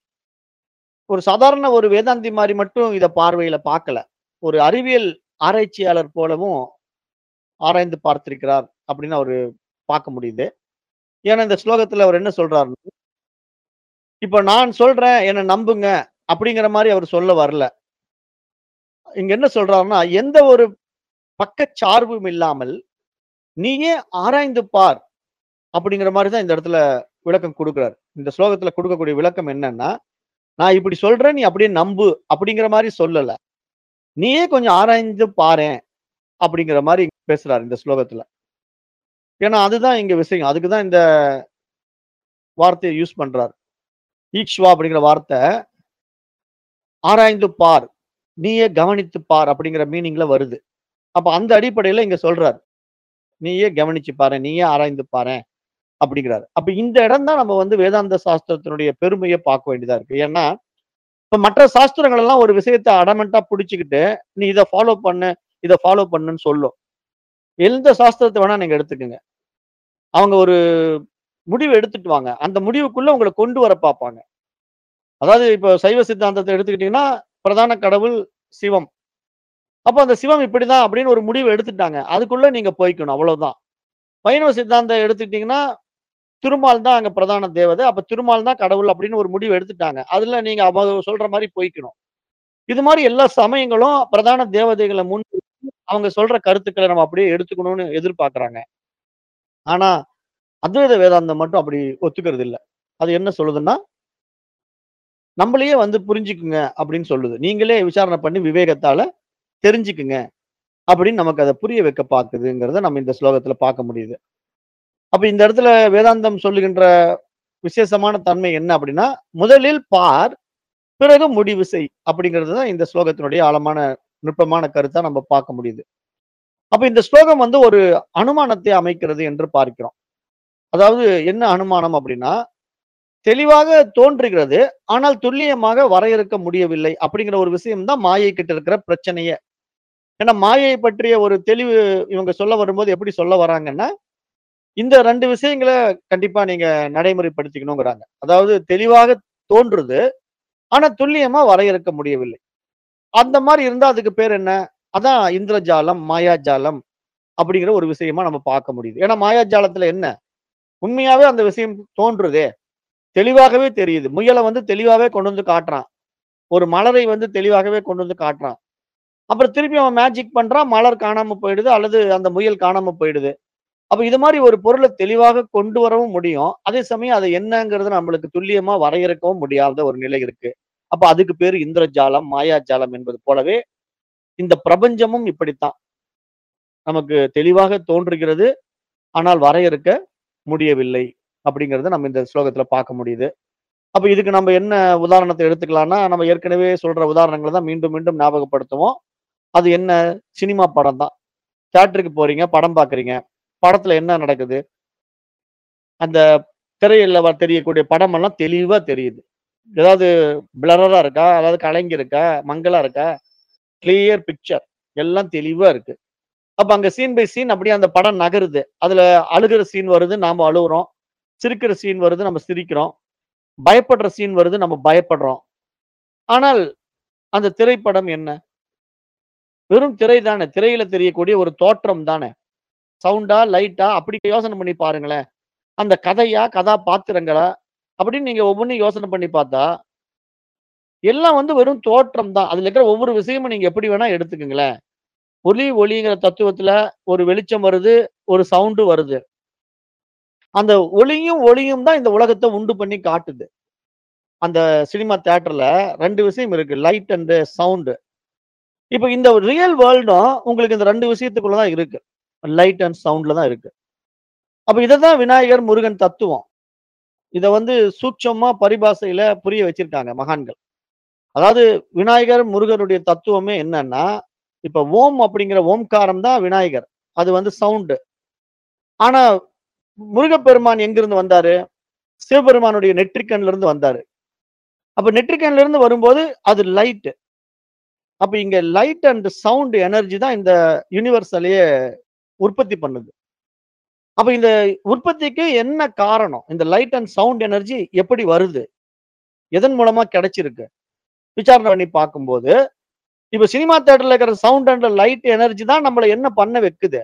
ஒரு சாதாரண ஒரு வேதாந்தி மாதிரி மட்டும் இத பார்வையில பார்க்கல ஒரு அறிவியல் ஆராய்ச்சியாளர் போலவும் ஆராய்ந்து பார்த்திருக்கிறார் அப்படின்னு அவரு பார்க்க முடியுது ஏன்னா இந்த ஸ்லோகத்துல அவர் என்ன சொல்றாரு இப்ப நான் சொல்றேன் என்ன நம்புங்க அப்படிங்கிற மாரி அவர் சொல்ல வரல. இங்க என்ன சொல்றாருன்னா, எந்த ஒரு பக்கச்சார்பும் இல்லாமல், நீயே ஆராய்ந்து பார். அப்படிங்கிற மாரி தான் இந்த இடத்துல விளக்கம் குடுக்குறாரு. இந்த ஸ்லோகத்துல குடுக்கக்கூடிய விளக்கம் என்னன்னா, நான் இப்படி சொல்றேன், நீ அப்படியே நம்பு அப்படிங்கிற மாரி சொல்லல. நீயே கொஞ்சம் ஆராய்ந்து பாரேன். அப்படிங்கிற மாரி பேசுறாரு இந்த ஸ்லோகத்துல. ஏன்னா, அதுதான் இங்க விஷயம். அதுக்கு தான் இந்த வார்த்தைய யூஸ் பண்றாரு. ஈக்ஷ்வா அப்படிங்கிற வார்த்தை ஆராய்ந்து பார். நீயே கவனித்து பார் அப்படிங்கிற மீனிங்ல வருது. அப்ப அந்த அடிப்படையில இங்க சொல்றாரு. நீயே கவனிச்சு பாரேன். நீயே ஆராய்ந்து பாரேன். அப்படிங்கிறாரு. அப்ப இந்த இடம் தான் நம்ம வந்து வேதாந்த சாஸ்திரத்தினுடைய பெருமைய பார்க்க வேண்டியதா இருக்கு. ஏன்னா, இப்ப மற்ற சாஸ்திரங்கள் எல்லாம் ஒரு விஷயத்த அடமென்ட்டா புடிச்சுக்கிட்டு, நீ இத ஃபாலோ பண்ணு, இத ஃபாலோ பண்ணுன்னு சொல்லும். எந்த சாஸ்திரத்த வேணா நீங்க எடுத்துக்கங்க. அவங்க ஒரு முடிவு எடுத்துட்டு வாங்க. அந்த முடிவுக்குள்ள உங்கள கொண்டு வர பார்ப்பாங்க. அதாவது இப்ப சைவ சித்தாந்தத்த எடுத்துக்கிட்டீங்கன்னா, பிரதான கடவுள் சிவம். அப்ப அந்த சிவம் இப்படிதான் அப்படின்னு ஒரு முடிவு எடுத்துட்டாங்க. அதுக்குள்ள நீங்க போய்க்கணும் அவ்வளவுதான். வைணவ சித்தாந்தம் எடுத்துக்கிட்டீங்கன்னா, திருமால் தான் அங்க பிரதான தேவதை. அப்ப திருமால் தான் கடவுள் அப்படின்னு ஒரு முடிவு எடுத்துட்டாங்க. அதுல நீங்க அவங்க சொல்ற மாரி போய்க்கணும். இது மாரி எல்லா சமயங்களும் பிரதான தேவதைகள முன்னிறுத்தி அவங்க சொல்ற கருத்துக்கள நம்ம அப்படியே எடுத்துக்கணும்னு எதிர்பார்க்கிறாங்க. ஆனா, அத்வைத வேதாந்தம் மட்டும் அப்படி ஒத்துக்கிறது இல்ல. அது என்ன சொல்லுதுன்னா நம்மளையே வந்து புரிஞ்சுக்குங்க அப்படின்னு சொல்லுது. நீங்களே விசாரணை பண்ணி விவேகத்தால தெரிஞ்சுக்குங்க. அப்படின்னு நமக்கு அத புரிய வைக்க பாக்குதுங்கிறத நம்ம இந்த ஸ்லோகத்துல பார்க்க முடியுது. அப்ப இந்த இடத்துல வேதாந்தம் சொல்லுகின்ற விசேஷமான தன்மை என்ன அப்படின்னா, முதலில் பார், பிறகு முடிவு செய். அப்படிங்கிறது தான் இந்த ஸ்லோகத்தினுடைய ஆழமான, நுட்பமான கருத்தா நம்ம பார்க்க முடியுது. அப்ப இந்த ஸ்லோகம் வந்து ஒரு அனுமானத்தை அமைக்கிறது என்று பார்க்கிறோம். அதாவது என்ன அனுமானம் அப்படின்னா, தெளிவாக தோன்றுகிறது. ஆனால் துல்லியமாக வரையறுக்க முடியவில்லை. அப்படிங்கிற ஒரு விஷயம் தான் மாயை கிட்ட இருக்கிற பிரச்சனையே. ஏன்னா மாயை பற்றிய ஒரு தெளிவு இவங்க சொல்ல வரும்போது எப்படி சொல்ல வராங்கன்னா, இந்த 2 விஷயங்கள கண்டிப்பா நீங்க நடைமுறைப்படுத்திக்கணுங்கிறாங்க. அதாவது தெளிவாக தோன்றுது. ஆனா துல்லியமா வரையறுக்க முடியவில்லை. அந்த மாரி இருந்தா அதுக்கு பேர் என்ன? அதான் இந்திரஜாலம், மாயாஜாலம் அப்படிங்கிற ஒரு விஷயமா நம்ம பார்க்க முடியுது. ஏன்னா மாயாஜாலத்துல என்ன? உண்மையாவே அந்த விஷயம் தோன்றுதே. தெளிவாகவே தெரியுது. முயல வந்து தெளிவாவே கொண்டு வந்து காட்டுறான். ஒரு மலரை வந்து தெளிவாகவே கொண்டு வந்து காட்டுறான். அப்புறம் திருப்பி அவன் மேஜிக் பண்றான். மலர் காணாம போயிடுது. அல்லது அந்த முயல் காணாம போயிடுது. அப்ப இது மாரி ஒரு பொருள தெளிவாக கொண்டு வரவும் முடியும். அதே சமயம் அது என்னங்கிறது நம்மளுக்கு துல்லியமா வரையறுக்கவும் முடியாத ஒரு நிலை இருக்கு. அப்ப அதுக்கு பேரு இந்திரஜாலம், மாயாஜாலம் என்பது போலவே, இந்த பிரபஞ்சமும் இப்படித்தான். நமக்கு தெளிவாக தோன்றுகிறது. ஆனால் வரையறுக்க முடியவில்லை. அப்படிங்கிறத நம்ம இந்த ஸ்லோகத்துல பார்க்க முடியுது. அப்ப இதுக்கு நம்ம என்ன உதாரணத்த எடுத்துக்கலாம்னா, நம்ம ஏற்கனவே சொல்ற உதாரணங்கள தான் மீண்டும், மீண்டும் ஞாபகப்படுத்துவோம். அது என்ன? சினிமா படம் தான். தியேட்டருக்கு போறீங்க, படம் பார்க்குறீங்க. படத்துல என்ன நடக்குது? அந்த திரையில வ தெரியக்கூடிய படமெல்லாம் தெளிவா தெரியுது. ஏதாவது பிளரரா இருக்கா? அதாவது கலங்கி இருக்கா? மங்கலா இருக்கா? Clear picture. எல்லாம் தெளிவா இருக்கு. அப்ப அங்க சீன் பை சீன் அப்படியே அந்த படம் நகருது. அதுல அழுகுற சீன் வருது, நாம அழுவுறோம். சிரிக்கிற சீன் வருது, நம்ம சிரிக்கிறோம். பயப்படுற சீன் வருது, நம்ம பயப்படுறோம். ஆனால் அந்த திரைப்படம் என்ன? வெறும் திரை தானே. திரையில தெரியக்கூடிய ஒரு தோற்றம் தானே. சவுண்டா, லைட்டா அப்படி யோசனை பண்ணி பாருங்களேன். அந்த கதையா, கதாபாத்திரங்களா அப்படின்னு நீங்க ஒவ்வொன்னையும் யோசனை பண்ணி பார்த்தா, எல்லாம் வந்து வெறும் தோற்றம் தான். அதுல இருக்கிற ஒவ்வொரு விஷயமும் நீங்க எப்படி வேணா எடுத்துக்கங்களேன். ஒலி, ஒளிங்கிற தத்துவத்துல ஒரு வெளிச்சம் வருது, ஒரு சவுண்டு வருது. அந்த ஒளியும், ஒளியும் தான் இந்த உலகத்த உண்டு பண்ணி காட்டுது. அந்த சினிமா தியேட்டர்ல 2 விஷயம் இருக்கு. Light and sound. இப்ப இந்த ரியல் வேர்ல்டும் உங்களுக்கு இந்த 2 விஷயத்துக்குள்ள தான் இருக்கு. லைட் அண்ட் சவுண்ட்ல தான் இருக்கு. அப்ப இததான் விநாயகர், முருகன் தத்துவம். இத வந்து சூட்சமா பரிபாஷையில புரிய வச்சிருக்காங்க மகான்கள். அதாவது விநாயகர், முருகருடைய தத்துவமே என்னன்னா, இப்ப ஓம் அப்படிங்கிற ஓம்காரம் தான் விநாயகர். அது வந்து சவுண்ட். ஆனா முருகப்பெருமான் எங்கிருந்து வந்தாரு? சிவபெருமானுடைய நெற்றிக்கண்ல இருந்து வந்தாரு. அப்ப நெற்றிக்கண்ல இருந்து வரும்போது அது லைட். அப்ப இங்க லைட் அண்ட் சவுண்ட் எனர்ஜி தான் இந்த யுனிவர்ஸலயே உற்பத்தி பண்ணுது. அப்ப இந்த உற்பத்திக்கு என்ன காரணம்? இந்த லைட் அண்ட் சவுண்ட் எனர்ஜி எப்படி வருது? எதன் மூலமா கிடைச்சிருக்கு? விசாரணை பண்ணி பார்க்கும்போது, இப்ப சினிமா தியேட்டர்ல இருக்கிற சவுண்ட் அண்ட் லைட் எனர்ஜி தான் நம்மள என்ன பண்ண வைக்குது?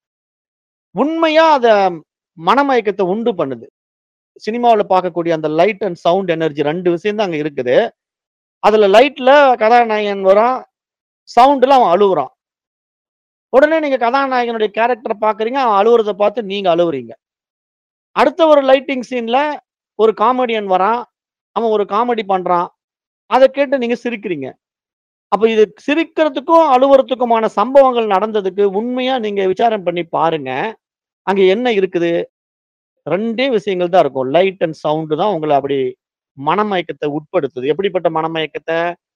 உண்மையா அத மனமயக்கத்த உண்டு பண்ணுது. சினிமாவுல பார்க்கக்கூடிய அந்த லைட் அண்ட் சவுண்ட் எனர்ஜி 2 விஷயம் தான் அங்க இருக்குது. அதுல லைட்ல கதாநாயகன் வரான். சவுண்ட்ல அவன் அழுவுறான். உடனே நீங்க கதாநாயகனுடைய கேரக்டர பார்க்குறீங்க. அவன் அழுவுறத பார்த்து நீங்க அழுவுறீங்க. அடுத்த ஒரு லைட்டிங் சீன்ல ஒரு காமெடியன் வரான். அவன் ஒரு காமெடி பண்றான். அத கேட்டு நீங்க சிரிக்கிறீங்க. அப்ப இது சிரிக்கிறதுக்கும், அழுவுறதுக்குமான சம்பவங்கள் நடந்ததுக்கு உண்மையா நீங்க விசாரம் பண்ணி பாருங்க. அங்க என்ன இருக்குது? 2டே விஷயங்கள் தான் இருக்கும். லைட் அண்ட் சவுண்ட் தான் உங்கள அப்படி மனமயக்கத்த உட்படுத்துது. எப்படிப்பட்ட மனமயக்கத்த?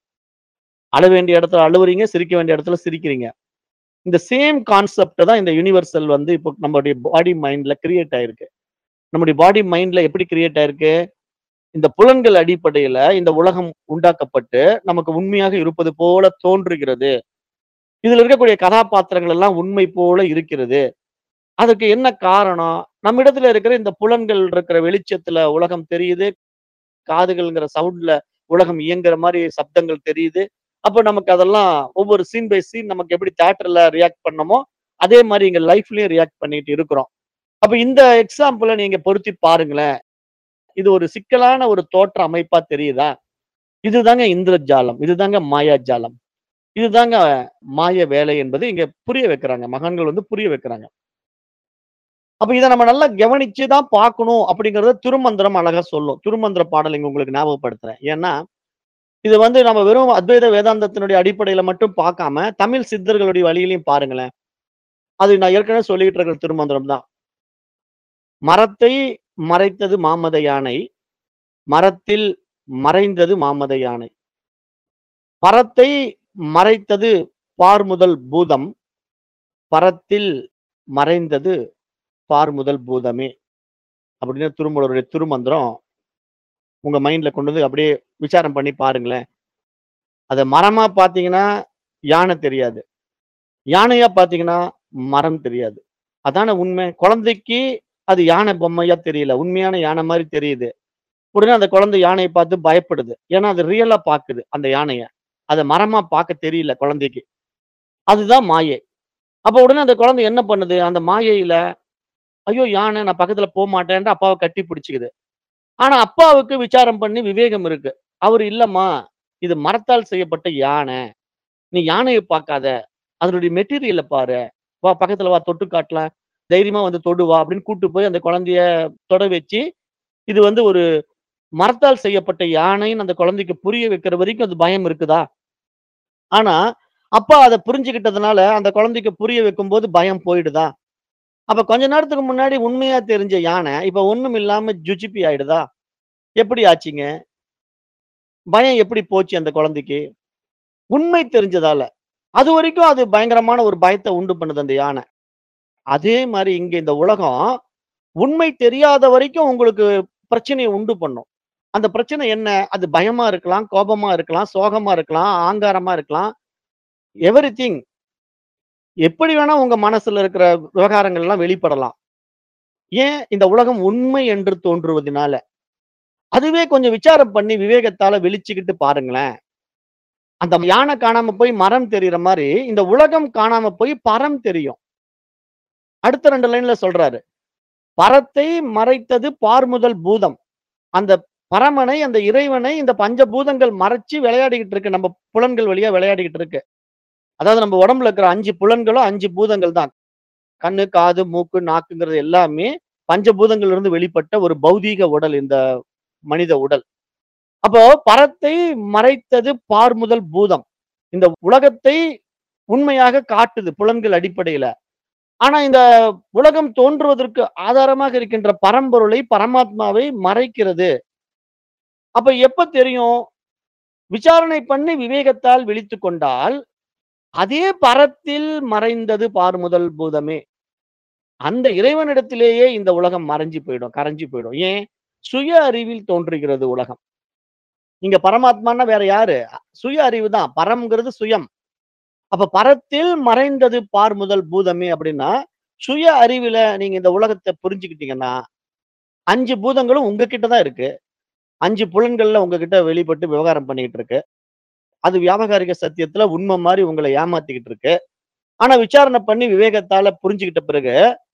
அழ வேண்டிய இடத்துல அழுவுறீங்க, சிரிக்க வேண்டிய இடத்துல சிரிக்கிறீங்க. இந்த சேம் கான்செப்ட் தான் இந்த யுனிவர்சல் வந்து இப்போ நம்முடைய பாடி மைண்ட்ல கிரியேட் ஆயிருக்கு. நம்முடைய பாடி மைண்ட்ல எப்படி கிரியேட் ஆயிருக்கு? இந்த புலன்கள் அடிப்படையில இந்த உலகம் உண்டாக்கப்பட்டு, நமக்கு உண்மையாக இருப்பது போல தோன்றுகிறது. இதுல இருக்கக்கூடிய கதாபாத்திரங்கள் எல்லாம் உண்மை போல இருக்கிறது. அதுக்கு என்ன காரணம்? நம்மிடத்துல இருக்கிற இந்த புலன்கள் இருக்கிற வெளிச்சத்துல உலகம் தெரியுது. காதுகள்ங்கிற சவுண்ட்ல உலகம் இயங்குற மாரி சப்தங்கள் தெரியுது. அப்ப நமக்கு அதெல்லாம் ஒவ்வொரு சீன் பை சீன் நமக்கு எப்படி தியேட்டர்ல ரியாக்ட் பண்ணோமோ, அதே மாரி இங்க லைஃப்லயும் ரியாக்ட் பண்ணிட்டு இருக்கிறோம். அப்ப இந்த எக்ஸாம்பிள நீங்க பொருத்தி பாருங்களேன். இது ஒரு சிக்கலான ஒரு தோற்ற அமைப்பா தெரியுதா? இதுதாங்க இந்திரஜாலம். இதுதாங்க மாயாஜாலம். இதுதாங்க மாய வேலை என்பது இங்க புரிய வைக்கிறாங்க. மகான்கள் வந்து புரிய வைக்கிறாங்க. அப்ப இத நம்ம நல்லா கவனிச்சு தான் பார்க்கணும் அப்படிங்கிறத திருமந்திரம் அழகா சொல்லும். திருமந்திர பாடல் இங்க உங்களுக்கு ஞாபகப்படுத்துறேன். ஏன்னா, இது வந்து நம்ம வெறும் அத்வைத வேதாந்தத்தினுடைய அடிப்படையில மட்டும் பார்க்காம, தமிழ் சித்தர்களுடைய வழியிலயும் பாருங்களேன். அது நான் ஏற்கனவே சொல்லிட்டு இருக்கிற திருமந்திரம் தான். மரத்தை மறைத்தது மாமத யானை. மரத்தில் மறைந்தது மாமத யானை. பரத்தை மறைத்தது பார்முதல் பூதம். பரத்தில் மறைந்தது பார்முதல் பூதமே. அப்படின்னு திருமூலருடைய திருமந்திரம் உங்க மைண்ட்ல கொண்டு வந்து அப்படியே விசாரம் பண்ணி பாருங்களேன். அத மரமா பார்த்தீங்கன்னா, யானை தெரியாது. யானையா பார்த்தீங்கன்னா, மரம் தெரியாது. அதானே உண்மை. குழந்தைக்கு அது யானை பொம்மையா தெரியல. உண்மையான யானை மாரி தெரியுது. உடனே அந்த குழந்தை யானைய பார்த்து பயப்படுது. ஏன்னா, அது ரியலா பார்க்குது அந்த யானைய. அத மரமா பார்க்க தெரியல குழந்தைக்கு. அதுதான் மாயை. அப்ப உடனே அந்த குழந்தை என்ன பண்ணுது? அந்த மாயையில, ஐயோ! யானை நான் பக்கத்துல போமாட்டேன்ட்டு அப்பாவ கட்டி பிடிச்சுக்குது. ஆனா, அப்பாவுக்கு விசாரம் பண்ணி விவேகம் இருக்கு. அவரு இல்லம்மா, இது மரத்தால் செய்யப்பட்ட யானை. நீ யானைய பார்க்காத. அதனுடைய மெட்டீரியல பாரு. வா பக்கத்துல வா தொட்டு காட்டலாம். தைரியமா வந்து தொடு வா அப்படின்னு கூட்டு போய் அந்த குழந்தைய தொட வச்சு, இது வந்து ஒரு மரத்தால் செய்யப்பட்ட யானைன்னு அந்த குழந்தைக்கு புரிய வைக்கிற வரைக்கும் அது பயம் இருக்குதா? ஆனா, அப்பா அத புரிஞ்சுகிட்டதுனால, அந்த குழந்தைக்கு புரிய வைக்கும்போது பயம் போயிடுதா? அப்ப கொஞ்ச நேரத்துக்கு முன்னாடி உண்மையா தெரிஞ்ச யானை, இப்ப ஒண்ணும் இல்லாம ஜுஜுபி ஆயிடுதா? எப்படி ஆச்சுங்க? பயம் எப்படி போச்சு அந்த குழந்தைக்கு? உண்மை தெரிஞ்சதால. அதுவரைக்கும் அது பயங்கரமான ஒரு பயத்த உண்டு பண்ணுது அந்த யானை. அதே மாரி இங்க இந்த உலகம், உண்மை தெரியாத வரைக்கும் உங்களுக்கு பிரச்சனைய உண்டு பண்ணும். அந்த பிரச்சனை என்ன? அது பயமா இருக்கலாம், கோபமா இருக்கலாம், சோகமா இருக்கலாம், ஆங்காரமா இருக்கலாம். எவரிதிங். எப்படி வேணா உங்க மனசுல இருக்கிற விவகாரங்கள் எல்லாம் வெளிப்படலாம். ஏன்? இந்த உலகம் உண்மை என்று தோன்றுவதினால. அதுவே கொஞ்சம் விசாரம் பண்ணி விவேகத்தால விழிச்சுக்கிட்டு பாருங்களேன். அந்த யானை காணாம போய் மரம் தெரியிற மாரி, இந்த உலகம் காணாம போய் பரம் தெரியும். அடுத்த 2 லைன்ல சொல்றாரு. பரத்தை மறைத்தது பார்முதல் பூதம். அந்த பரமனை, அந்த இறைவனை இந்த பஞ்சபூதங்கள் மறைச்சு விளையாடிக்கிட்டு இருக்கு. நம்ம புலன்கள் வழியா விளையாடிக்கிட்டு இருக்கு. அதாவது நம்ம உடம்புல இருக்கிற 5 புலன்களும் 5 பூதங்கள் தான். கண்ணு, காது, மூக்கு, நாக்குங்கிறது எல்லாமே பஞ்சபூதங்கள்ல இருந்து வெளிப்பட்ட ஒரு பௌதீக உடல் இந்த மனித உடல். அப்போ பரத்தை மறைத்தது பார்முதல் பூதம். இந்த உலகத்தை உண்மையாக காட்டுது புலன்கள் அடிப்படையில. ஆனா இந்த உலகம் தோன்றுவதற்கு ஆதாரமாக இருக்கின்ற பரம்பொருளை, பரமாத்மாவை மறைக்கிறது. அப்ப எப்ப தெரியும்? விசாரணை பண்ணி விவேகத்தால் விழித்துக் கொண்டால், அதே பரத்தில் மறைந்தது பார்முதல் பூதமே. அந்த இறைவனிடத்திலேயே இந்த உலகம் மறைஞ்சு போயிடும். கரைஞ்சு போயிடும். ஏன்? சுய அறிவில் தோன்றுகிறது உலகம். இங்க பரமாத்மான்னா வேற யாரு? சுய அறிவு தான். பரம்ங்கிறது சுயம். அப்ப பரத்தில் மறைந்தது பார்முதல் பூதமே அப்படின்னா, சுய அறிவில நீங்க இந்த உலகத்த புரிஞ்சுக்கிட்டீங்கன்னா, 5 பூதங்களும் உங்ககிட்ட தான் இருக்கு. 5 புலன்கள்ல உங்ககிட்ட வெளிப்பட்டு விவகாரம் பண்ணிக்கிட்டு இருக்கு. அது வியாவகாரிக சத்தியத்துல உண்மை மாரி உங்கள ஏமாத்திக்கிட்டு இருக்கு. ஆனா விசாரணை பண்ணி விவேகத்தால புரிஞ்சுகிட்ட பிறகு,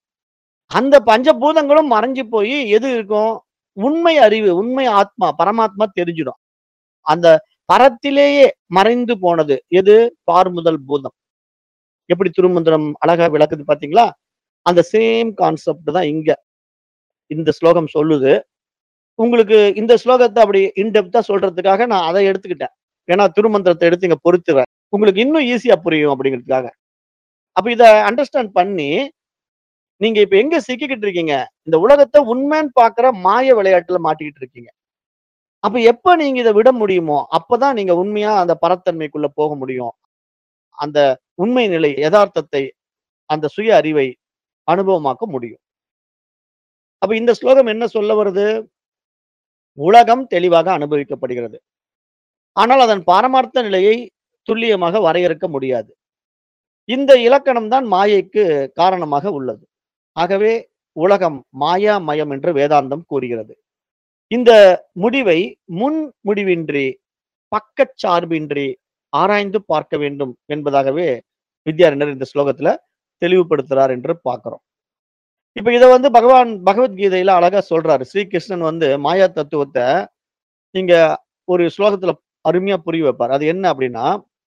அந்த பஞ்சபூதங்களும் மறைஞ்சு போயி எது இருக்கும்? உண்மை அறிவு, உண்மை ஆத்மா, பரமாத்மா தெரிஞ்சிடும். அந்த பரத்திலேயே மறைந்து போனது எது பார்முதல் பூதம் எப்படி திருமந்திரம் அழகா விளக்குது பாத்தீங்களா அந்த சேம் கான்செப்ட் தான் இங்க இந்த ஸ்லோகம் சொல்லுது உங்களுக்கு இந்த ஸ்லோகத்தை அப்படி இன்டெப்தா சொல்றதுக்காக நான் அதை எடுத்துக்கிட்டேன் ஏன்னா திருமந்திரத்தை எடுத்து இங்க பொறுத்துறேன் உங்களுக்கு இன்னும் ஈஸியா புரியும் அப்படிங்கிறதுக்காக அப்ப இத அண்டர்ஸ்டாண்ட் பண்ணி நீங்க இப்ப எங்க சிக்கிக்கிட்டு இருக்கீங்க இந்த உலகத்தை உண்மைன்னு பாக்குற மாய விளையாட்டுல மாட்டிக்கிட்டு இருக்கீங்க அப்ப எப்ப நீங்க இதை விட முடியுமோ அப்பதான் நீங்க உண்மையா அந்த பரத்தன்மைக்குள்ள போக முடியும் அந்த உண்மை நிலை யதார்த்தத்தை அந்த சுய அறிவை அனுபவமாக்க முடியும் அப்ப இந்த ஸ்லோகம் என்ன சொல்ல வருது உலகம் தெளிவாக அனுபவிக்கப்படுகிறது ஆனால் அதன் பாரமார்த்த நிலையை துல்லியமாக வரையறுக்க முடியாது இந்த இலக்கணம் தான் மாயைக்கு காரணமாக உள்ளது ஆகவே உலகம் மாயா மயம் என்று வேதாந்தம் கூறுகிறது இந்த முடிவை முன் முடிவின்றி பக்கச்சார்பின்றி ஆராய்ந்து பார்க்க வேண்டும் என்பதாகவே வித்யாரண்யர் இந்த ஸ்லோகத்துல தெளிவுபடுத்துறார் என்று பார்க்கிறோம் இப்ப இத வந்து பகவான் பகவத்கீதையில அழகா சொல்றாரு ஸ்ரீகிருஷ்ணன் வந்து மாயா தத்துவத்தை நீங்க ஒரு ஸ்லோகத்துல அருமையா புரிய வைப்பார் அது என்ன அப்படின்னா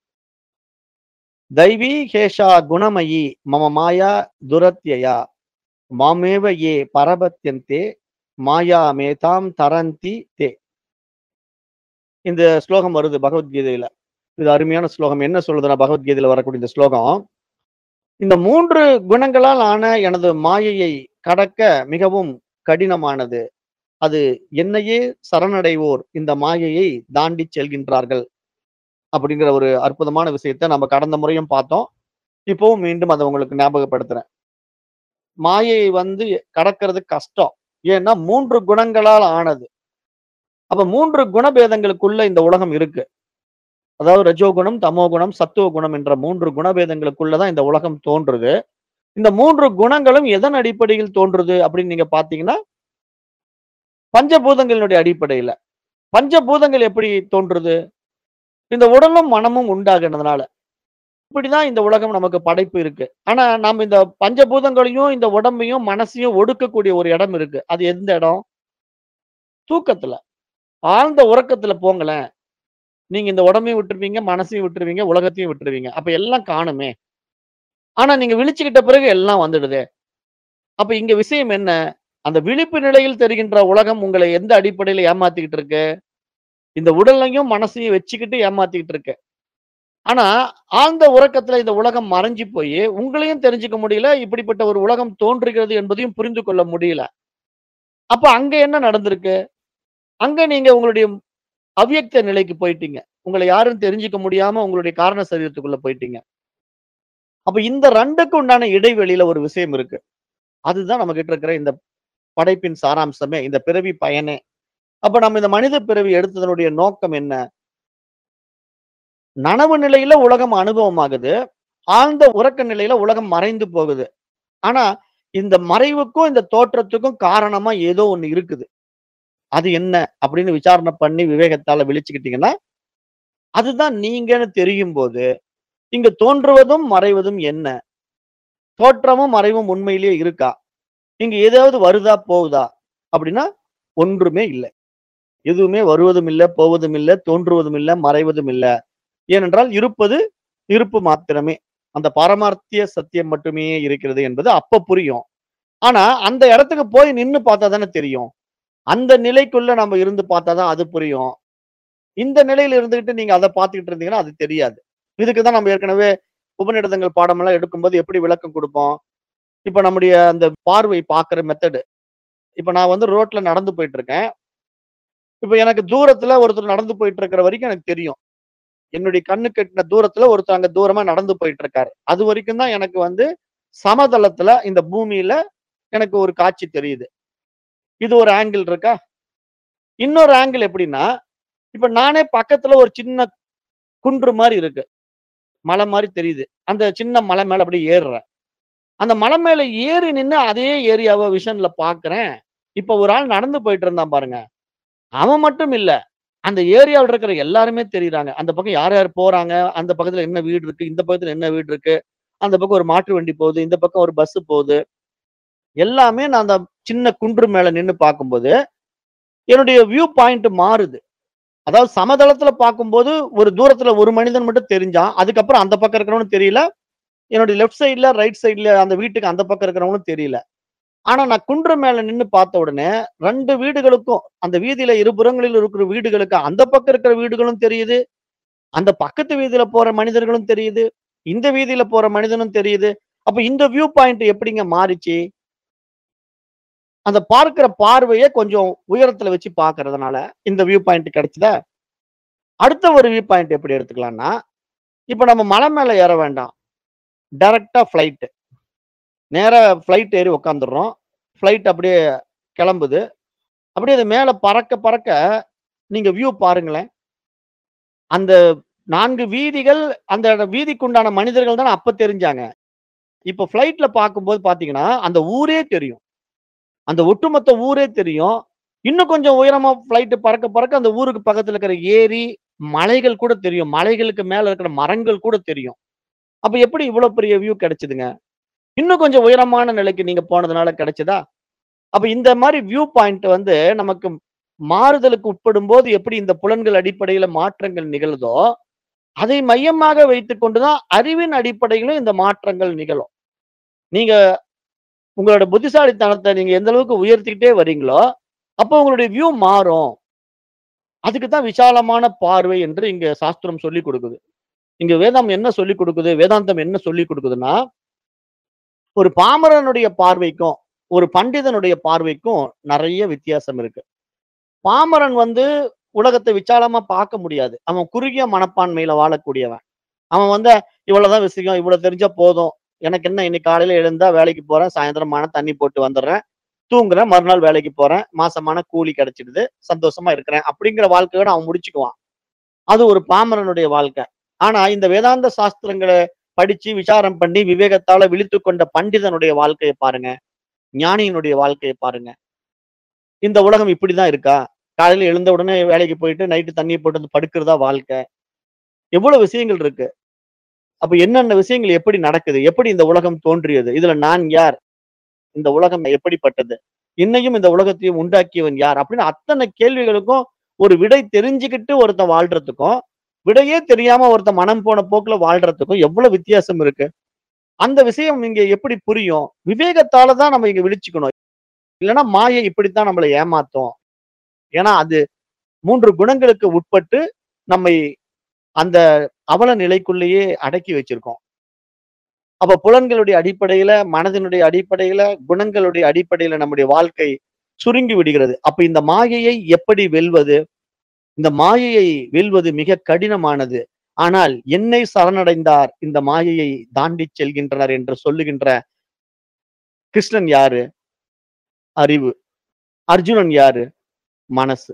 தைவி ஹேஷா குணமயி மம மாயா துரத்யயா மாமேவ ஏ பரபத்யந்தே மாயா மேதாம் தரந்தி தே இந்த ஸ்லோகம் வருது பகவத்கீதையில இது அருமையான ஸ்லோகம் என்ன சொல்லுதுன்னா பகவத்கீதையில வரக்கூடிய இந்த ஸ்லோகம் இந்த மூன்று குணங்களால் ஆன எனது மாயையை கடக்க மிகவும் கடினமானது அது என்னையே சரணடைவோர் இந்த மாயையை தாண்டி செல்கின்றார்கள் அப்படிங்கிற ஒரு அற்புதமான விஷயத்தை நம்ம கடந்த முறையும் பார்த்தோம் இப்பவும் மீண்டும் அதை உங்களுக்கு ஞாபகப்படுத்துறேன் மாயையை வந்து கடக்கிறது கஷ்டம் ஏன்னா மூன்று குணங்களால் ஆனது அப்ப மூன்று குணபேதங்களுக்குள்ள இந்த உலகம் இருக்கு அதாவது ரஜோகுணம் தமோகுணம் சத்துவ குணம் என்ற மூன்று குணபேதங்களுக்குள்ளதான் இந்த உலகம் தோன்றுது இந்த மூன்று குணங்களும் எதன் அடிப்படையில் தோன்றுது அப்படின்னு நீங்க பாத்தீங்கன்னா பஞ்சபூதங்களினுடைய அடிப்படையில பஞ்சபூதங்கள் எப்படி தோன்றுது இந்த உடலும் மனமும் உண்டாகுனதுனால இப்படிதான் இந்த உலகம் நமக்கு படைப்பு இருக்கு ஆனா நம்ம இந்த பஞ்சபூதங்களையும் இந்த உடம்பையும் மனசையும் ஒடுக்கக்கூடிய ஒரு இடம் இருக்கு அது எந்த இடம் தூக்கத்துல ஆழ்ந்த உறக்கத்துல போங்களேன் நீங்க இந்த உடம்பையும் விட்டுருவீங்க மனசையும் விட்டுருவீங்க உலகத்தையும் விட்டுருவீங்க அப்ப எல்லாம் காணுமே ஆனா நீங்க விழிச்சுக்கிட்ட பிறகு எல்லாம் வந்துடுதே அப்ப இங்க விஷயம் என்ன அந்த விழிப்பு நிலையில் தெரிகின்ற உலகம் உங்களை எந்த அடிப்படையில ஏமாத்திக்கிட்டு இருக்கு இந்த உடலையும் மனசையும் வச்சுக்கிட்டு ஏமாத்திக்கிட்டு இருக்கு ஆனா ஆழ்ந்த உறக்கத்துல இந்த உலகம் மறைஞ்சு போய் உங்களையும் தெரிஞ்சுக்க முடியல இப்படிப்பட்ட ஒரு உலகம் தோன்றுகிறது என்பதையும் புரிந்து கொள்ள முடியல அப்ப அங்க என்ன நடந்திருக்கு அங்க நீங்க உங்களுடைய அவ்யக்த நிலைக்கு போயிட்டீங்க உங்களை யாரும் தெரிஞ்சுக்க முடியாம உங்களுடைய காரண சரீரத்துக்குள்ள போயிட்டீங்க அப்ப இந்த ரெண்டுக்கு உண்டான இடைவெளியில ஒரு விஷயம் இருக்கு அதுதான் நம்ம கிட்ட இருக்கிற இந்த படைப்பின் சாராம்சமே இந்த பிறவி பயனே அப்ப நம்ம இந்த மனித பிறவி எடுத்ததனுடைய நோக்கம் என்ன நனவு நிலையில உலகம் அனுபவமாகுது ஆழ்ந்த உறக்க நிலையில உலகம் மறைந்து போகுது ஆனா இந்த மறைவுக்கும் இந்த தோற்றத்துக்கும் காரணமா ஏதோ ஒண்ணு இருக்குது அது என்ன அப்படின்னு விசாரணை பண்ணி விவேகத்தால விழிச்சுக்கிட்டீங்கன்னா அதுதான் நீங்கன்னு தெரியும் போது இங்க தோன்றுவதும் மறைவதும் என்ன தோற்றமும் மறைவும் உண்மையிலேயே இருக்கா இங்க ஏதாவது வருதா போகுதா அப்படின்னா ஒன்றுமே இல்லை எதுவுமே வருவதும் இல்லை போவதும் இல்லை தோன்றுவதும் இல்லை மறைவதும் இல்லை ஏனென்றால் இருப்பது இருப்பு மாத்திரமே அந்த பாரமார்த்திய சத்தியம் மட்டுமே இருக்கிறது என்பது அப்ப புரியும் ஆனா அந்த இடத்துக்கு போய் நின்னு பார்த்தா தானே தெரியும் அந்த நிலைக்குள்ள நம்ம இருந்து பார்த்தாதான் அது புரியும் இந்த நிலையில இருந்துகிட்டு நீங்க அதை பார்த்துக்கிட்டு இருந்தீங்கன்னா அது தெரியாது இதுக்கு தான் நம்ம ஏற்கனவே உபநிடதங்கள் பாடமெல்லாம் எடுக்கும்போது எப்படி விளக்கம் கொடுப்போம் இப்ப நம்முடைய அந்த பார்வை பார்க்கிற மெத்தடு இப்ப நான் வந்து ரோட்ல நடந்து போயிட்டு இருக்கேன் இப்ப எனக்கு தூரத்துல ஒருத்தர் நடந்து போயிட்டு இருக்கிற வரைக்கும் எனக்கு தெரியும் என்னுடைய கண்ணு கட்டின தூரத்துல ஒருத்தர் அங்க தூரமா நடந்து போயிட்டு இருக்காரு அது வரைக்கும் தான் எனக்கு வந்து சமதளத்துல இந்த பூமியில எனக்கு ஒரு காட்சி தெரியுது இது ஒரு ஆங்கிள் இருக்கா இன்னொரு ஆங்கிள் எப்படின்னா இப்ப நானே பக்கத்துல ஒரு சின்ன குன்று மாதிரி இருக்கு மலை மாதிரி தெரியுது அந்த சின்ன மலை மேல அப்படி ஏறுறேன் அந்த மலை மேல ஏறி நின்னு அதே ஏரியாவை விஷன்ல பாக்குறேன் இப்ப ஒரு ஆள் நடந்து போயிட்டு இருந்தான் பாருங்க அவன் மட்டும் இல்ல அந்த ஏரியாவில் இருக்கிற எல்லாருமே தெரியுறாங்க அந்த பக்கம் யார் யார் போறாங்க அந்த பக்கத்துல என்ன வீடு இருக்கு இந்த பக்கத்துல என்ன வீடு இருக்கு அந்த பக்கம் ஒரு மாட்டு வண்டி போகுது இந்த பக்கம் ஒரு பஸ் போகுது எல்லாமே நான் அந்த சின்ன குன்று மேல நின்னு பார்க்கும்போது என்னுடைய வியூ பாயிண்ட் மாறுது அதாவது சமதளத்துல பார்க்கும்போது ஒரு தூரத்துல ஒரு மனிதன் மட்டும் தெரிஞ்சான். அதுக்கப்புறம் அந்த பக்கம் இருக்கிறவனும் தெரியல. என்னுடைய லெஃப்ட் சைடுல, ரைட் சைடுல அந்த வீட்டுக்கு அந்த பக்கம் இருக்கிறவனும் தெரியல. ஆனா நான் குன்று மேல நின்னு பார்த்த உடனே 2 வீடுகளுக்கும் அந்த வீதியில இருபுறங்களில் இருக்கிற வீடுகளுக்கு அந்த பக்கம் இருக்கிற வீடுகளும் தெரியுது. அந்த பக்கத்து வீதியில போற மனிதர்களும் தெரியுது. இந்த வீதியில போற மனிதனும் தெரியுது. அப்ப இந்த வியூ பாயிண்ட் எப்படிங்க மாறிச்சு? அந்த பார்க்கிற பார்வைய கொஞ்சம் உயரத்துல வச்சு பார்க்கிறதுனால இந்த வியூ பாயிண்ட் கிடைச்சதா? அடுத்த ஒரு வியூ பாயிண்ட் எப்படி எடுத்துக்கலாம்னா, இப்ப நம்ம மலை மேல ஏற வேண்டாம். டைரக்ட்டா ஃப்ளைட். நேரா ஃப்ளைட் ஏறி உட்கார்ந்துடுறோம். ஃப்ளைட் அப்படியே கிளம்புது. அப்படியே அது மேல பறக்க பறக்க நீங்க வியூ பாருங்களேன். அந்த 4 வீதிகள் அந்த வீதிக்கு உண்டான மனிதர்கள் தானே அப்ப தெரிஞ்சாங்க. இப்ப ஃப்ளைட்ல பார்க்கும்போது பார்த்தீங்கன்னா, அந்த ஊரே தெரியும். அந்த ஒட்டுமொத்த ஊரே தெரியும். இன்னும் கொஞ்சம் உயரமா ஃப்ளைட் பறக்க பறக்க அந்த ஊருக்கு பக்கத்துல இருக்கிற ஏரி, மலைகள் கூட தெரியும். மலைகளுக்கு மேல இருக்கிற மரங்கள் கூட தெரியும். அப்ப எப்படி இவ்வளோ பெரிய வியூ கிடைச்சதுங்க? இன்னும் கொஞ்சம் உயரமான நிலைக்கு நீங்க போனதுனால கிடைச்சதா? அப்ப இந்த மாரி வியூ பாயிண்ட் வந்து நமக்கு மாறுதலுக்கு உட்படும்போது எப்படி இந்த புலன்கள் அடிப்படையில மாற்றங்கள் நிகழுதோ, அதை மையமாக வைத்துக்கொண்டு தான் அறிவின் அடிப்படையிலும் இந்த மாற்றங்கள் நிகழும். நீங்க உங்களோட புத்திசாலித்தனத்த நீங்க எந்த அளவுக்கு உயர்த்திக்கிட்டே வரீங்களோ, அப்போ உங்களுடைய வியூ மாறும். அதுக்கு தான் விசாலமான பார்வை என்று இங்க சாஸ்திரம் சொல்லிக் குடுக்குது. இங்க வேதம் என்ன சொல்லிக் குடுக்குது? வேதாந்தம் என்ன சொல்லிக் குடுக்குதுன்னா, ஒரு பாமரனுடைய பார்வைக்கும், ஒரு பண்டிதனுடைய பார்வைக்கும் நெறைய வித்தியாசம் இருக்கு. பாமரன் வந்து உலகத்த விசாலமா பார்க்க முடியாது. அவன் குறுகிய மனப்பான்மையில வாழக்கூடியவன். அவன் வந்து இவ்வளவுதான் விஷயம், இவ்வளவு தெரிஞ்சா போதும். எனக்கு என்ன இன்னைக்கு காலையில எழுந்தா வேலைக்கு போறேன், சாயந்தரம் ஆனா தண்ணி போட்டு வந்துடுறேன், தூங்குறேன், மறுநாள் வேலைக்கு போறேன், மாசமான கூலி கிடைச்சிடுது, சந்தோஷமா இருக்கிறேன். அப்படிங்கிற வாழ்க்கையோட அவன் முடிச்சுக்குவான். அது ஒரு பாமரனுடைய வாழ்க்கை. ஆனா இந்த வேதாந்த சாஸ்திரங்கள படிச்சு விசாரம் பண்ணி விவேகத்தால விழித்துக் கொண்ட பண்டிதனுடைய வாழ்க்கைய பாருங்க. ஞானியினுடைய வாழ்க்கைய பாருங்க. இந்த உலகம் இப்படிதான் இருக்கா? காலையில எழுந்த உடனே வேலைக்கு போயிட்டு நைட்டு தண்ணீய போட்டு வந்து படுக்கிறதா வாழ்க்கை? எவ்வளவு விஷயங்கள் இருக்கு. அப்ப என்னென்ன விஷயங்கள் எப்படி நடக்குது? எப்படி இந்த உலகம் தோன்றியது? இதுல நான் யார்? இந்த உலகம் எப்படிப்பட்டது? என்னையும் இந்த உலகத்தையும் உண்டாக்கியவன் யார்? அப்படின்னு அத்தனை கேள்விகளுக்கும் ஒரு விடை தெரிஞ்சுக்கிட்டு ஒருத்தன் வாழ்றதுக்கும், விடையே தெரியாம ஒருத்தன் மனம் போன போக்குல வாழ்றதுக்கும் எவ்வளவு வித்தியாசம் இருக்கு. அந்த விஷயம் இங்க எப்படி புரியும்? விவேகத்தால தான் நம்ம இங்க விழிச்சுக்கணும். இல்லன்னா மாயை இப்படித்தான் நம்மள ஏமாத்தும். ஏன்னா அது 3 குணங்களுக்கு உட்பட்டு நம்மை அந்த அவல நிலைக்குள்ளேயே அடக்கி வச்சிருக்கோம். அப்ப புலன்களுடைய அடிப்படையில, மனதினுடைய அடிப்படையில, குணங்களுடைய அடிப்படையில நம்முடைய வாழ்க்கை சுருங்கி விடுகிறது. அப்ப இந்த மாயையை எப்படி வெல்வது? இந்த மாயையை வெல்வது மிக கடினமானது. ஆனால் என்னை சரணடைந்தார் இந்த மாயையை தாண்டிச் செல்கின்றனர் என்று சொல்லுகின்ற கிருஷ்ணன் யாரு? அறிவு. அர்ஜுனன் யாரு? மனசு.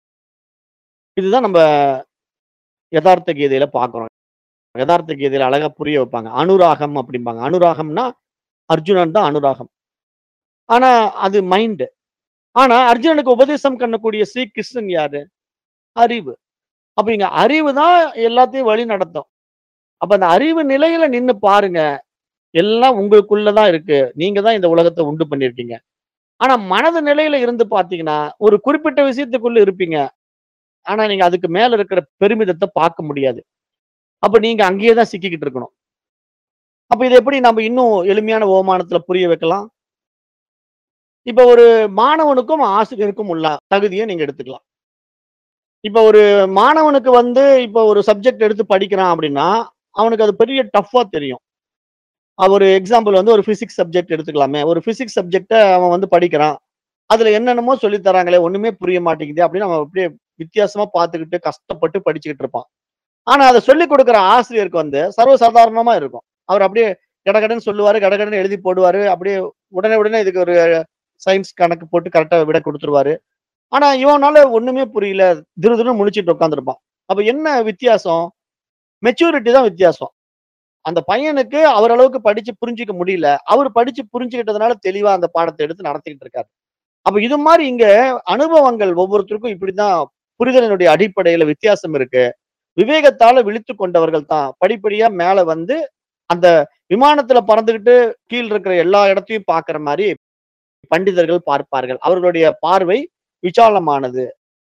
இதுதான் நம்ப எதார்த்த கீதையில பார்க்கிறோம். எதார்த்த கீதையில அழகா புரிய வைப்பாங்க. அனுராகம் அப்படிம்பாங்க. அனுராகம்னா அர்ஜுனன் தான் அனுராகம். ஆனா அது மைண்ட். ஆனா அர்ஜுனனுக்கு உபதேசம் பண்ணக்கூடிய ஸ்ரீ கிருஷ்ணன் யாரு? அறிவு. அப்ப இங்க அறிவு தான் எல்லாத்தையும் வழி நடத்தும். அப்ப அந்த அறிவு நிலையில நின்னு பாருங்க. எல்லாம் உங்களுக்குள்ள தான் இருக்கு. நீங்க தான் இந்த உலகத்த உண்டு பண்ணியிருக்கீங்க. ஆனா மனது நிலையில இருந்து பார்த்தீங்கன்னா, ஒரு குறிப்பிட்ட விஷயத்துக்குள்ள இருப்பீங்க. ஆனா நீங்க அதுக்கு மேல இருக்கிற பெருமிதத்த பார்க்க முடியாது. அப்ப நீங்க அங்கேயே தான் சிக்கிக்கிட்டு இருக்கணும். அப்ப இத எப்படி நம்ம இன்னும் எளிமையான ஓமானத்துல புரிய வைக்கலாம்? இப்ப ஒரு மாணவனுக்கும், ஆசிரியருக்கும் உள்ள தகுதிய நீங்க எடுத்துக்கலாம். இப்ப ஒரு மாணவனுக்கு வந்து இப்ப ஒரு சப்ஜெக்ட் எடுத்து படிக்கிறான் அப்படின்னா, அவனுக்கு அது பெரிய டஃப்பா தெரியும். அ ஒரு எக்ஸாம்பிள் வந்து ஒரு பிசிக்ஸ் சப்ஜெக்ட் எடுத்துக்கலாமே. ஒரு பிசிக்ஸ் சப்ஜெக்ட்ட அவன் வந்து படிக்கிறான். அதுல என்னென்னமோ சொல்லி தராங்களே, ஒண்ணுமே புரிய மாட்டேங்குதே அப்படின்னு அவன் அப்படியே வித்தியாசமா பார்த்துக்கிட்டு கஷ்டப்பட்டு படிச்சுக்கிட்டு இருப்பான். ஆனா அத சொல்லிக் குடுக்குற ஆசிரியருக்கு வந்து சர்வசாதாரணமா இருக்கும். அவர் அப்படியே கடகடன்னு சொல்லுவாரு, கடகடன்னு எழுதி போடுவாரு. அப்படியே உடனே உடனே இதுக்கு ஒரு சயின்ஸ் கணக்கு போட்டு கரெக்ட்டா விடை குடுத்துருவாரு. ஆனா இவனால ஒண்ணுமே புரியல. திரு திருன்னு முழிச்சுட்டு உட்கார்ந்திருப்பான். அப்ப என்ன வித்தியாசம்? மெச்சூரிட்டி தான் வித்தியாசம். அந்த பையனுக்கு அவர் அளவுக்கு படிச்சு புரிஞ்சுக்க முடியல. அவரு படிச்சு புரிஞ்சுகிட்டதுனால தெளிவா அந்த பாடத்த எடுத்து நடத்திக்கிட்டு இருக்காரு. அப்ப இது மாரி இங்க அனுபவங்கள் ஒவ்வொருத்தருக்கும் இப்படிதான் புரிதலினுடைய அடிப்படையில வித்தியாசம் இருக்கு. விவேகத்தால விழித்துக் கொண்டவர்கள் தான் படிப்படியா மேல வந்து அந்த விமானத்துல பறந்துகிட்டு கீழ இருக்கிற எல்லா இடத்தையும் பார்க்கிற மாரி பண்டிதர்கள் பார்ப்பார்கள். அவர்களுடைய பார்வை விசாலமானது.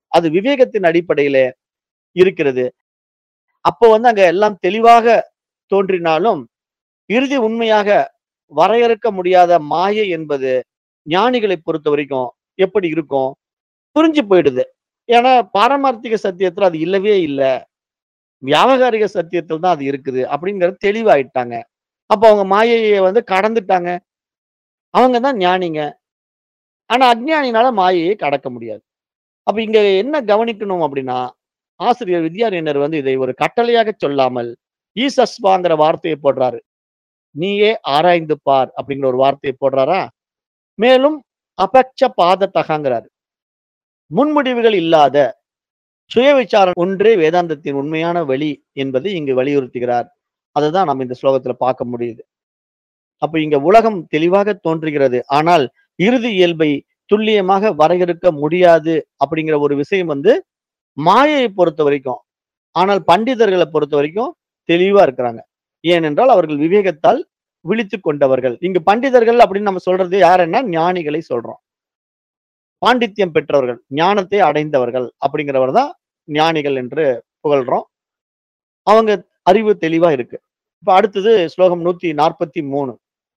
அது விவேகத்தின் அடிப்படையில இருக்கிறது அப்போ வந்து அங்க எல்லாம் தெளிவாக தோன்றினாலும் இறுதி உண்மையாக வரையறுக்க முடியாத மாயை என்பது ஞானிகளை பொறுத்த வரைக்கும் எப்படி இருக்கும் புரிஞ்சு போயிடுது ஏன்னா பாரமார்த்திக சத்தியத்துல அது இல்லவே இல்லை வியாபகாரிக சத்தியத்தில் தான் அது இருக்குது அப்படிங்கறது தெளிவாயிட்டாங்க அப்ப அவங்க மாயையை வந்து கடந்துட்டாங்க அவங்க தான் ஞானிங்க ஆனா அஜ்ஞானினால மாயையை கடக்க முடியாது அப்ப இங்க என்ன கவனிக்கணும் அப்படின்னா ஆசிரியர் வித்யாரண்யர் வந்து இதை ஒரு கட்டளையாக சொல்லாமல் ஈசஸ்வாங்கிற வார்த்தையை போடுறாரு நீயே ஆராய்ந்து பார் அப்படிங்கிற ஒரு வார்த்தையை போடுறாரா மேலும் அபட்ச பாதத்தகாங்கிறாரு முன்முடிவுகள் இல்லாத சுய விசாரம் ஒன்றே வேதாந்தத்தின் உண்மையான வழி என்பதை இங்கு வலியுறுத்துகிறார் அதுதான் நம்ம இந்த ஸ்லோகத்துல பார்க்க முடியுது அப்ப இங்க உலகம் தெளிவாக தோன்றுகிறது ஆனால் இறுதி இயல்பை துல்லியமாக வரையறுக்க முடியாது அப்படிங்கிற ஒரு விஷயம் வந்து மாயையை பொறுத்த வரைக்கும் ஆனால் பண்டிதர்களை பொறுத்த வரைக்கும் தெளிவா இருக்கிறாங்க ஏனென்றால் அவர்கள் விவேகத்தால் விழித்து கொண்டவர்கள் இங்கு பண்டிதர்கள் அப்படின்னு நம்ம சொல்றது யாருன்னா ஞானிகளை சொல்றோம் பாண்டித்யம் பெற்றவர்கள் ஞானத்தை அடைந்தவர்கள் அப்படிங்கிறவர் தான் ஞானிகள் என்று புகழ்றோம் அவங்க அறிவு தெளிவா இருக்கு இப்ப அடுத்தது ஸ்லோகம் நூத்தி நாற்பத்தி மூணு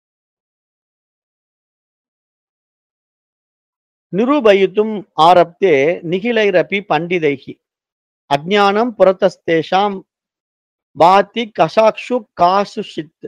நிரூபயித்தும் ஆரப்தே நிகிலைரபி பண்டிதைகி அஜ்ஞானம் புரத்தஸ்தேஷாம் பாத்தி கஷாக்ஷு காசு ஷித்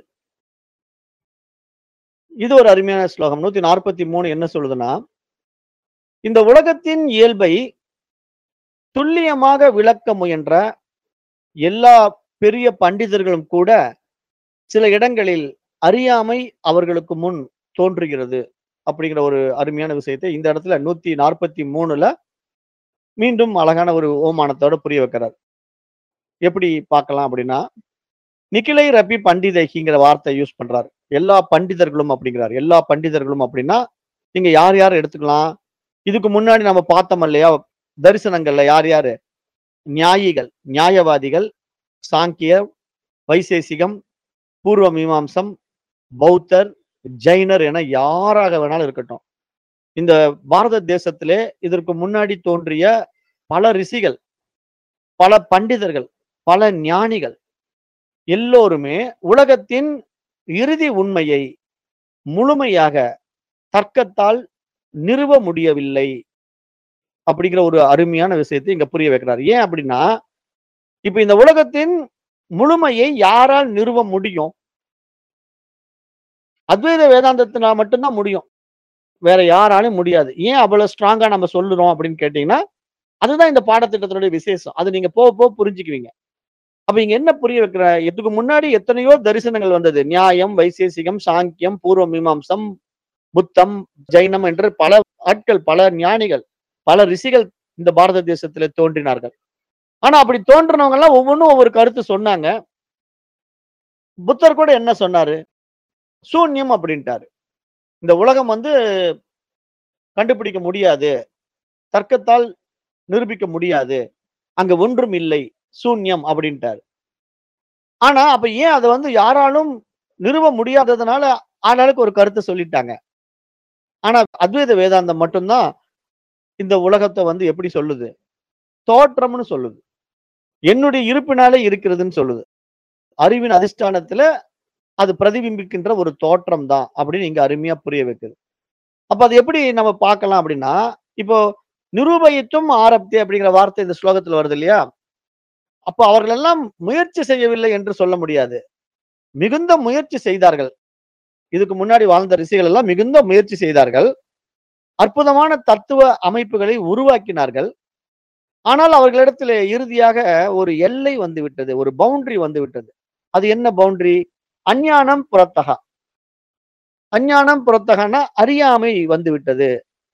இது ஒரு அருமையான ஸ்லோகம் நூத்தி நாற்பத்தி மூணு என்ன சொல்லுதுன்னா இந்த உலகத்தின் இயல்பை துல்லியமாக விளக்க முயன்ற எல்லா பெரிய பண்டிதர்களும் கூட சில இடங்களில் அறியாமை அவர்களுக்கு முன் தோன்றுகிறது அப்படிங்கிற ஒரு அருமையான விஷயத்தை இந்த இடத்துல நூத்தி நாற்பத்தி மூணுல மீண்டும் அழகான ஒரு ஓமானத்தோட புரிய வைக்கிறார் எப்படி பார்க்கலாம் அப்படின்னா நிக்கிலை ரபி பண்டிதைகிங்கிற வார்த்தை யூஸ் பண்றாரு எல்லா பண்டிதர்களும் அப்படிங்கிறார் எல்லா பண்டிதர்களும் அப்படின்னா நீங்க யார் யார் எடுத்துக்கலாம் இதுக்கு முன்னாடி நம்ம பார்த்தோம் இல்லையா தரிசனங்கள்ல யார் யாரு நியாயிகள் நியாயவாதிகள் சாங்கிய வைசேசிகம் பூர்வ மீமாம்சம் பௌத்தர் ஜைனர் என யாராக வேணாலும் இருக்கட்டும் இந்த பாரத தேசத்திலே இதற்கு முன்னாடி தோன்றிய பல ரிஷிகள் பல பண்டிதர்கள் பல ஞானிகள் எல்லோருமே உலகத்தின் இறுதி உண்மையை முழுமையாக தர்க்கத்தால் நிறுவ முடியவில்லை அப்படிங்கிற ஒரு அருமையான விஷயத்தை இங்க புரிய வைக்கிறார் ஏன் அப்படின்னா இப்ப இந்த உலகத்தின் முழுமையை யாரால் நிறுவ முடியும் அத்வைத வேதாந்தத்தினால் மட்டும்தான் முடியும் வேற யாராலும் முடியாது ஏன் அவ்வளவு ஸ்ட்ராங்கா நம்ம சொல்லுறோம் அப்படின்னு கேட்டீங்கன்னா அதுதான் இந்த பாடத்திட்டத்தினுடைய விசேஷம் அது நீங்க போக போக புரிஞ்சுக்குவீங்க அப்ப இங்க என்ன புரிய வைக்கிற இதுக்கு முன்னாடி எத்தனையோ தரிசனங்கள் வந்தது நியாயம் வைசேசிகம் சாங்கியம் பூர்வ மீமாம்சம் புத்தம் ஜைனம் என்று பல ஆட்கள் பல ஞானிகள் பல ரிஷிகள் இந்த பாரத தேசத்துல தோன்றினார்கள் ஆனா அப்படி தோன்றினவங்க எல்லாம் ஒவ்வொன்றும் ஒவ்வொரு கருத்து சொன்னாங்க புத்தர் கூட என்ன சொன்னாரு சூன்யம் அப்படின்ட்டாரு இந்த உலகம் வந்து கண்டுபிடிக்க முடியாது தர்க்கத்தால் நிரூபிக்க முடியாது அங்க ஒன்றும் இல்லை சூன்யம் அப்படின்ட்டாரு ஆனா அப்ப ஏன் அதை வந்து யாராலும் நிறுவ முடியாததுனால ஆளாளுக்கு ஒரு கருத்தை சொல்லிட்டாங்க ஆனா அத்வைத வேதாந்தம் மட்டும்தான் இந்த உலகத்தை வந்து எப்படி சொல்லுது தோற்றம்னு சொல்லுது என்னுடைய இருப்பினாலே இருக்கிறதுன்னு சொல்லுது அறிவின் அதிஷ்டானத்துல அது பிரதிபிம்பிக்கின்ற ஒரு தோற்றம் தான் அப்படின்னு இங்க அருமையா புரிய வைக்குது அப்ப அது எப்படி நம்ம பார்க்கலாம் அப்படின்னா இப்போ நிரூபயித்தும் ஆரப்தி அப்படிங்கிற வார்த்தை இந்த ஸ்லோகத்துல வருது இல்லையா அப்போ அவர்கள் எல்லாம் முயற்சி செய்யவில்லை என்று சொல்ல முடியாது மிகுந்த முயற்சி செய்தார்கள் இதுக்கு முன்னாடி வாழ்ந்த ரிஷிகள் எல்லாம் மிகுந்த முயற்சி செய்தார்கள் அற்புதமான தத்துவ அமைப்புகளை உருவாக்கினார்கள் ஆனால் அவர்களிடத்தில் இறுதியாக ஒரு எல்லை வந்து விட்டது ஒரு பவுண்டரி வந்து விட்டது அது என்ன பவுண்டரி அஞ்ஞானம் புறத்தகா அஞ்ஞானம் புறத்தகனா அறியாமை வந்து விட்டது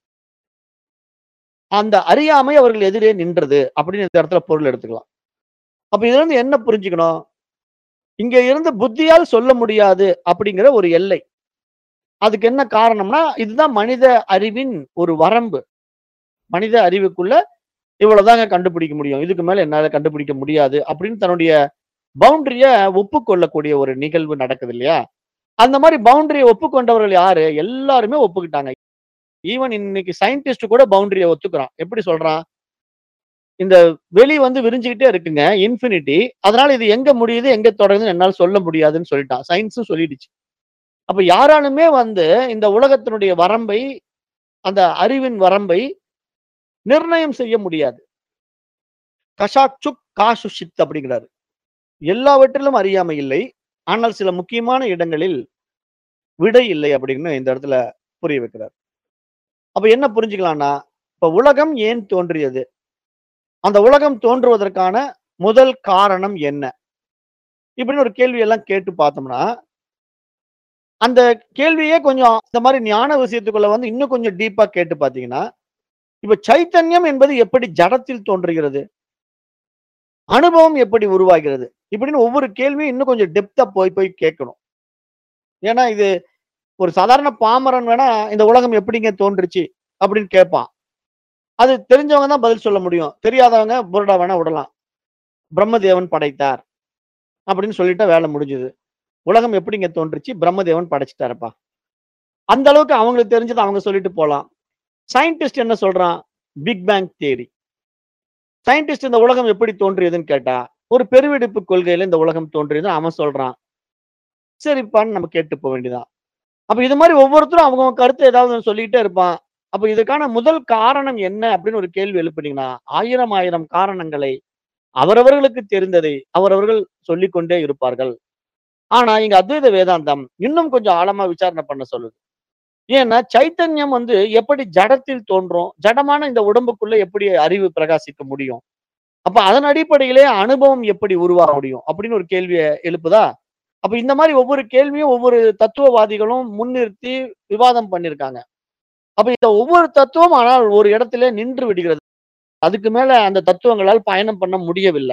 அந்த அறியாமை அவர்கள் எதிரே நின்றது அப்படின்னு இந்த இடத்துல பொருள் எடுத்துக்கலாம் அப்ப இதுல இருந்து என்ன புரிஞ்சுக்கணும் இங்க இருந்து புத்தியால் சொல்ல முடியாது அப்படிங்கிற ஒரு எல்லை அதுக்கு என்ன காரணம்னா இதுதான் மனித அறிவின் ஒரு வரம்பு மனித அறிவுக்குள்ள இவ்வளவுதாங்க கண்டுபிடிக்க முடியும் இதுக்கு மேல என்னால கண்டுபிடிக்க முடியாது அப்படின்னு தன்னுடைய பவுண்டரிய ஒப்புக்கொள்ளக்கூடிய ஒரு நிகழ்வு நடக்குது இல்லையா அந்த மாதிரி பவுண்டரியை ஒப்புக்கொண்டவர்கள் யாரு எல்லாருமே ஒப்புக்கிட்டாங்க ஈவன் இன்னைக்கு சயின்டிஸ்ட் கூட பவுண்டரியை ஒத்துக்கிறான் எப்படி சொல்றான் இந்த வெளி வந்து விரிஞ்சுக்கிட்டே இருக்குங்க இன்ஃபினிட்டி அதனால இது எங்க முடியுது எங்க தொடங்குதுன்னு என்னால சொல்ல முடியாதுன்னு சொல்லிட்டான் சயின்ஸும் சொல்லிடுச்சு அப்ப யாராலுமே வந்து இந்த உலகத்தினுடைய வரம்பை அந்த அறிவின் வரம்பை நிர்ணயம் செய்ய முடியாது கஷாச்சுக் காசுஷித் அப்படிங்கிறாரு எல்லாவற்றிலும் அறியாமை இல்லை ஆனால் சில முக்கியமான இடங்களில் விடை இல்லை அப்படின்னு இந்த இடத்துல புரிய வைக்கிறார் அப்ப என்ன புரிஞ்சுக்கலாம்னா இப்ப உலகம் ஏன் தோன்றியது அந்த உலகம் தோன்றுவதற்கான முதல் காரணம் என்ன இப்படின்னு ஒரு கேள்வி எல்லாம் கேட்டு பார்த்தோம்னா அந்த கேள்வியே கொஞ்சம் இந்த மாதிரி ஞான விஷயத்துக்குள்ள வந்து இன்னும் கொஞ்சம் டீப்பா கேட்டு பார்த்தீங்கன்னா இப்ப சைத்தன்யம் என்பது எப்படி ஜடத்தில் தோன்றுகிறது அனுபவம் எப்படி உருவாகிறது இப்படின்னு ஒவ்வொரு கேள்வியும் இன்னும் கொஞ்சம் டெப்தா போய் போய் கேட்கணும் ஏன்னா இது ஒரு சாதாரண பாமரன் வேணா இந்த உலகம் எப்படிங்க தோன்றுச்சு அப்படின்னு கேட்பான் அது தெரிஞ்சவங்க தான் பதில் சொல்ல முடியும் தெரியாதவங்க புரடா வேணா விடலாம் பிரம்மதேவன் படைத்தார் அப்படின்னு சொல்லிட்டா வேலை முடிஞ்சுது உலகம் எப்படிங்க தோன்றுச்சு பிரம்மதேவன் படைச்சிட்டாருப்பா அந்த அளவுக்கு அவங்களுக்கு தெரிஞ்சதை அவங்க சொல்லிட்டு போலாம் சயின்டிஸ்ட் என்ன சொல்றான் பிக் பேங் தியரி சயின்டிஸ்ட் இந்த உலகம் எப்படி தோன்றியதுன்னு கேட்டா ஒரு பெருவெடிப்பு கொள்கையில இந்த உலகம் தோன்றியது அவன் சொல்றான் சரிப்பான்னு நம்ம கேட்டு போக வேண்டியதான் அப்ப இது மாதிரி ஒவ்வொருத்தரும் அவங்க கருத்தை ஏதாவது ஒண்ணு சொல்லிக்கிட்டே இருப்பான் அப்ப இதுக்கான முதல் காரணம் என்ன அப்படின்னு ஒரு கேள்வி எழுப்புனீங்கன்னா ஆயிரம் ஆயிரம் காரணங்களை அவரவர்களுக்கு தெரிந்ததை அவரவர்கள் சொல்லிக்கொண்டே இருப்பார்கள் ஆனா இங்க அத்வைத வேதாந்தம் இன்னும் கொஞ்சம் ஆழமா விசாரணை பண்ண சொல்லுது ஏன்னா சைத்தன்யம் வந்து எப்படி ஜடத்தில் தோன்றும் ஜடமான இந்த உடம்புக்குள்ள எப்படி அறிவு பிரகாசிக்க முடியும் அப்ப அதன் அடிப்படையிலே அனுபவம் எப்படி உருவாக முடியும் அப்படின்னு ஒரு கேள்வியை எழுப்புதா அப்ப இந்த மாதிரி ஒவ்வொரு கேள்வியும் ஒவ்வொரு தத்துவவாதிகளும் முன்னிறுத்தி விவாதம் பண்ணிருக்காங்க அப்ப இந்த ஒவ்வொரு தத்துவம் ஆனால் ஒரு இடத்துல நின்று விடுகிறது அதுக்கு மேல அந்த தத்துவங்களால் பயணம் பண்ண முடியவில்லை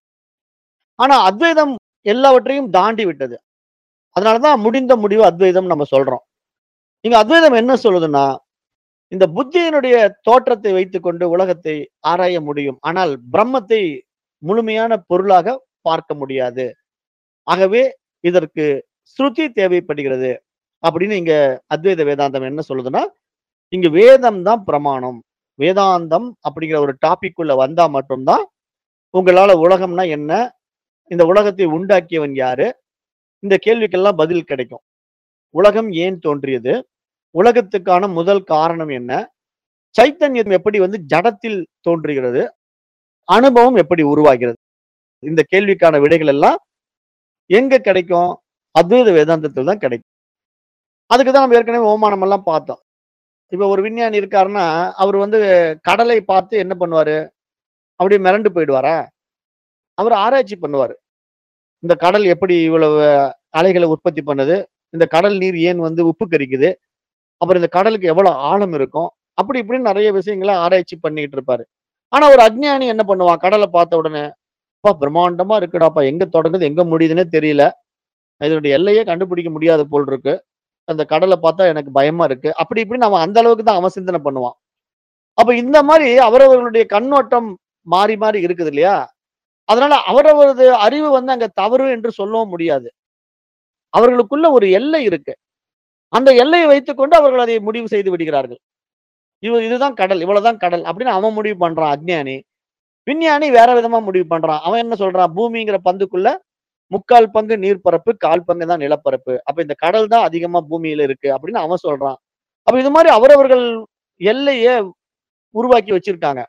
ஆனா அத்வைதம் எல்லாவற்றையும் தாண்டி விட்டது அதனாலதான் முடிந்த முடிவு அத்வைதம் நம்ம சொல்றோம் இங்க அத்வைதம் என்ன சொல்லுதுன்னா இந்த புத்தியினுடைய தோற்றத்தை வைத்துக்கொண்டு உலகத்தை ஆராய முடியும் ஆனால் பிரம்மத்தை முழுமையான பொருளாக பார்க்க முடியாது ஆகவே இதற்கு ஸ்ருதி தேவைப்படுகிறது அப்படின்னு இங்க அத்வைத வேதாந்தம் என்ன சொல்லுதுன்னா இங்க வேதம் தான் பிரமாணம் வேதாந்தம் அப்படிங்கிற ஒரு டாபிக் உள்ள வந்தா மட்டும்தான் உங்களால உலகம்னா என்ன இந்த உலகத்தை உண்டாக்கியவன் யாரு இந்த கேள்விக்கெல்லாம் பதில் கிடைக்கும் உலகம் ஏன் தோன்றியது உலகத்துக்கான முதல் காரணம் என்ன சைத்தன்யம் எப்படி வந்து ஜடத்தில் தோன்றுகிறது அனுபவம் எப்படி உருவாகிறது இந்த கேள்விக்கான விடைகள் எல்லாம் எங்க கிடைக்கும் அத்வைத வேதாந்தத்தில் தான் கிடைக்கும் அதுக்கு தான் நம்ம ஏற்கனவே ஓமானம் எல்லாம் பார்த்தோம் இப்ப ஒரு விஞ்ஞானி இருக்காருன்னா அவர் வந்து கடலை பார்த்து என்ன பண்ணுவாரு அப்படியே மிரண்டு போயிடுவாரா அவர் ஆராய்ச்சி பண்ணுவாரு இந்த கடல் எப்படி இவ்வளவு அலைகளை உற்பத்தி பண்ணுது இந்த கடல் நீர் ஏன் வந்து உப்பு கரிக்குது அப்புறம் இந்த கடலுக்கு எவ்வளவு ஆழம் இருக்கும் அப்படி இப்படின்னு நிறைய விஷயங்களை ஆராய்ச்சி பண்ணிட்டு இருப்பாரு ஆனா ஒரு அஜ்ஞானி என்ன பண்ணுவான் கடலை பார்த்த உடனே அப்பா பிரம்மாண்டமா இருக்குடாப்பா எங்க தொடங்குது எங்க முடியுதுன்னே தெரியல இதனுடைய எல்லையே கண்டுபிடிக்க முடியாத போல் இருக்கு அந்த கடலை பார்த்தா எனக்கு பயமா இருக்கு அப்படி இப்படின்னு அவன் அந்த அளவுக்கு தான் அவன் சிந்தனை பண்ணுவான் அப்ப இந்த மாதிரி அவரவர்களுடைய கண்ணோட்டம் மாறி மாறி இருக்குது இல்லையா அதனால அவரவரது அறிவு வந்து அங்க தவறு என்று சொல்லவும் முடியாது அவர்களுக்குள்ள ஒரு எல்லை இருக்கு அந்த எல்லையை வைத்துக்கொண்டு அவர்கள் அதை முடிவு செய்து விடுகிறார்கள் இவ இதுதான் கடல் இவ்வளவுதான் கடல் அப்படின்னு அவன் முடிவு பண்றான் அஜ்ஞானி விஞ்ஞானி வேற விதமா முடிவு பண்றான் அவன் என்ன சொல்றான் பூமிங்கிற பந்துக்குள்ள முக்கால் பங்கு நீர்ப்பரப்பு கால் பங்கு தான் நிலப்பரப்பு அப்ப இந்த கடல் தான் அதிகமா பூமியில இருக்கு அப்படின்னு அவன் சொல்றான் அப்ப இது மாதிரி அவரவர்கள் எல்லைய உருவாக்கி வச்சிருக்காங்க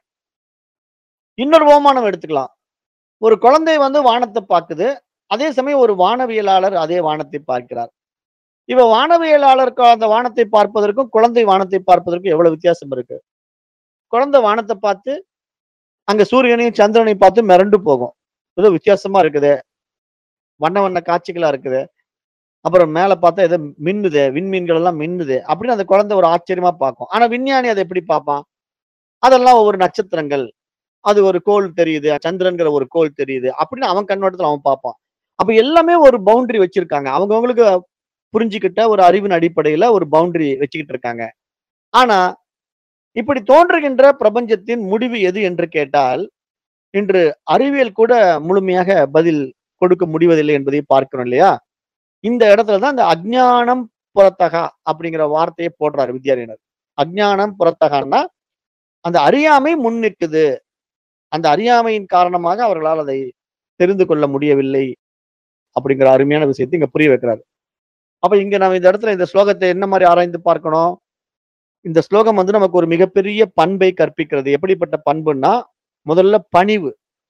இன்னொரு ஓமானம் எடுத்துக்கலாம் ஒரு குழந்தை வந்து வானத்தை பார்க்குது அதே சமயம் ஒரு வானவியலாளர் அதே வானத்தை பார்க்கிறார் இவ வானவியலாளருக்கு அந்த வானத்தை பார்ப்பதற்கும் குழந்தை வானத்தை பார்ப்பதற்கும் எவ்வளவு வித்தியாசம் இருக்கு குழந்தை வானத்தை பார்த்து அங்க சூரியனையும் சந்திரனையும் பார்த்து மிரண்டு போகும் ஏதோ வித்தியாசமா இருக்குது வண்ண வண்ண காட்சிகளா இருக்குது அப்புறம் மேல பார்த்தா ஏதோ மின்னுது விண்மீன்கள் எல்லாம் மின்னுது அப்படின்னு அந்த குழந்தை ஒரு ஆச்சரியமா பார்க்கும் ஆனா விஞ்ஞானி அதை எப்படி பார்ப்பான் அதெல்லாம் ஒவ்வொரு நட்சத்திரங்கள் அது ஒரு கோள் தெரியுது சந்திரன்கிற ஒரு கோள் தெரியுது அப்படின்னு அவன் கண்ணோட்டத்துல அவன் பார்ப்பான் அப்ப எல்லாமே ஒரு பவுண்டரி வச்சிருக்காங்க அவங்கவங்களுக்கு புரிஞ்சுக்கிட்ட ஒரு அறிவின் அடிப்படையில ஒரு பவுண்டரி வச்சுக்கிட்டு இருக்காங்க ஆனா இப்படி தோன்றுகின்ற பிரபஞ்சத்தின் முடிவு எது என்று கேட்டால் இன்று அறிவியல் கூட முழுமையாக பதில் கொடுக்க முடிவதில்லை என்பதை பார்க்கிறோம் இல்லையா இந்த இடத்துல தான் இந்த அஜ்ஞானம் புறத்தகா அப்படிங்கிற வார்த்தையை போடுறாரு வித்யாரியனர் அஜ்ஞானம் புறத்தகான்னா அந்த அறியாமை முன்னிற்குது அந்த அறியாமையின் காரணமாக அவர்களால் அதை தெரிந்து கொள்ள முடியவில்லை அப்படிங்கிற அருமையான விஷயத்தை இங்க புரிய வைக்கிறாரு அப்ப இங்க நம்ம இந்த இடத்துல இந்த ஸ்லோகத்தை என்ன மாதிரி ஆராய்ந்து பார்க்கணும் இந்த ஸ்லோகம் வந்து நமக்கு ஒரு மிகப்பெரிய பண்பை கற்பிக்கிறது எப்படிப்பட்ட பண்புன்னா முதல்ல பணிவு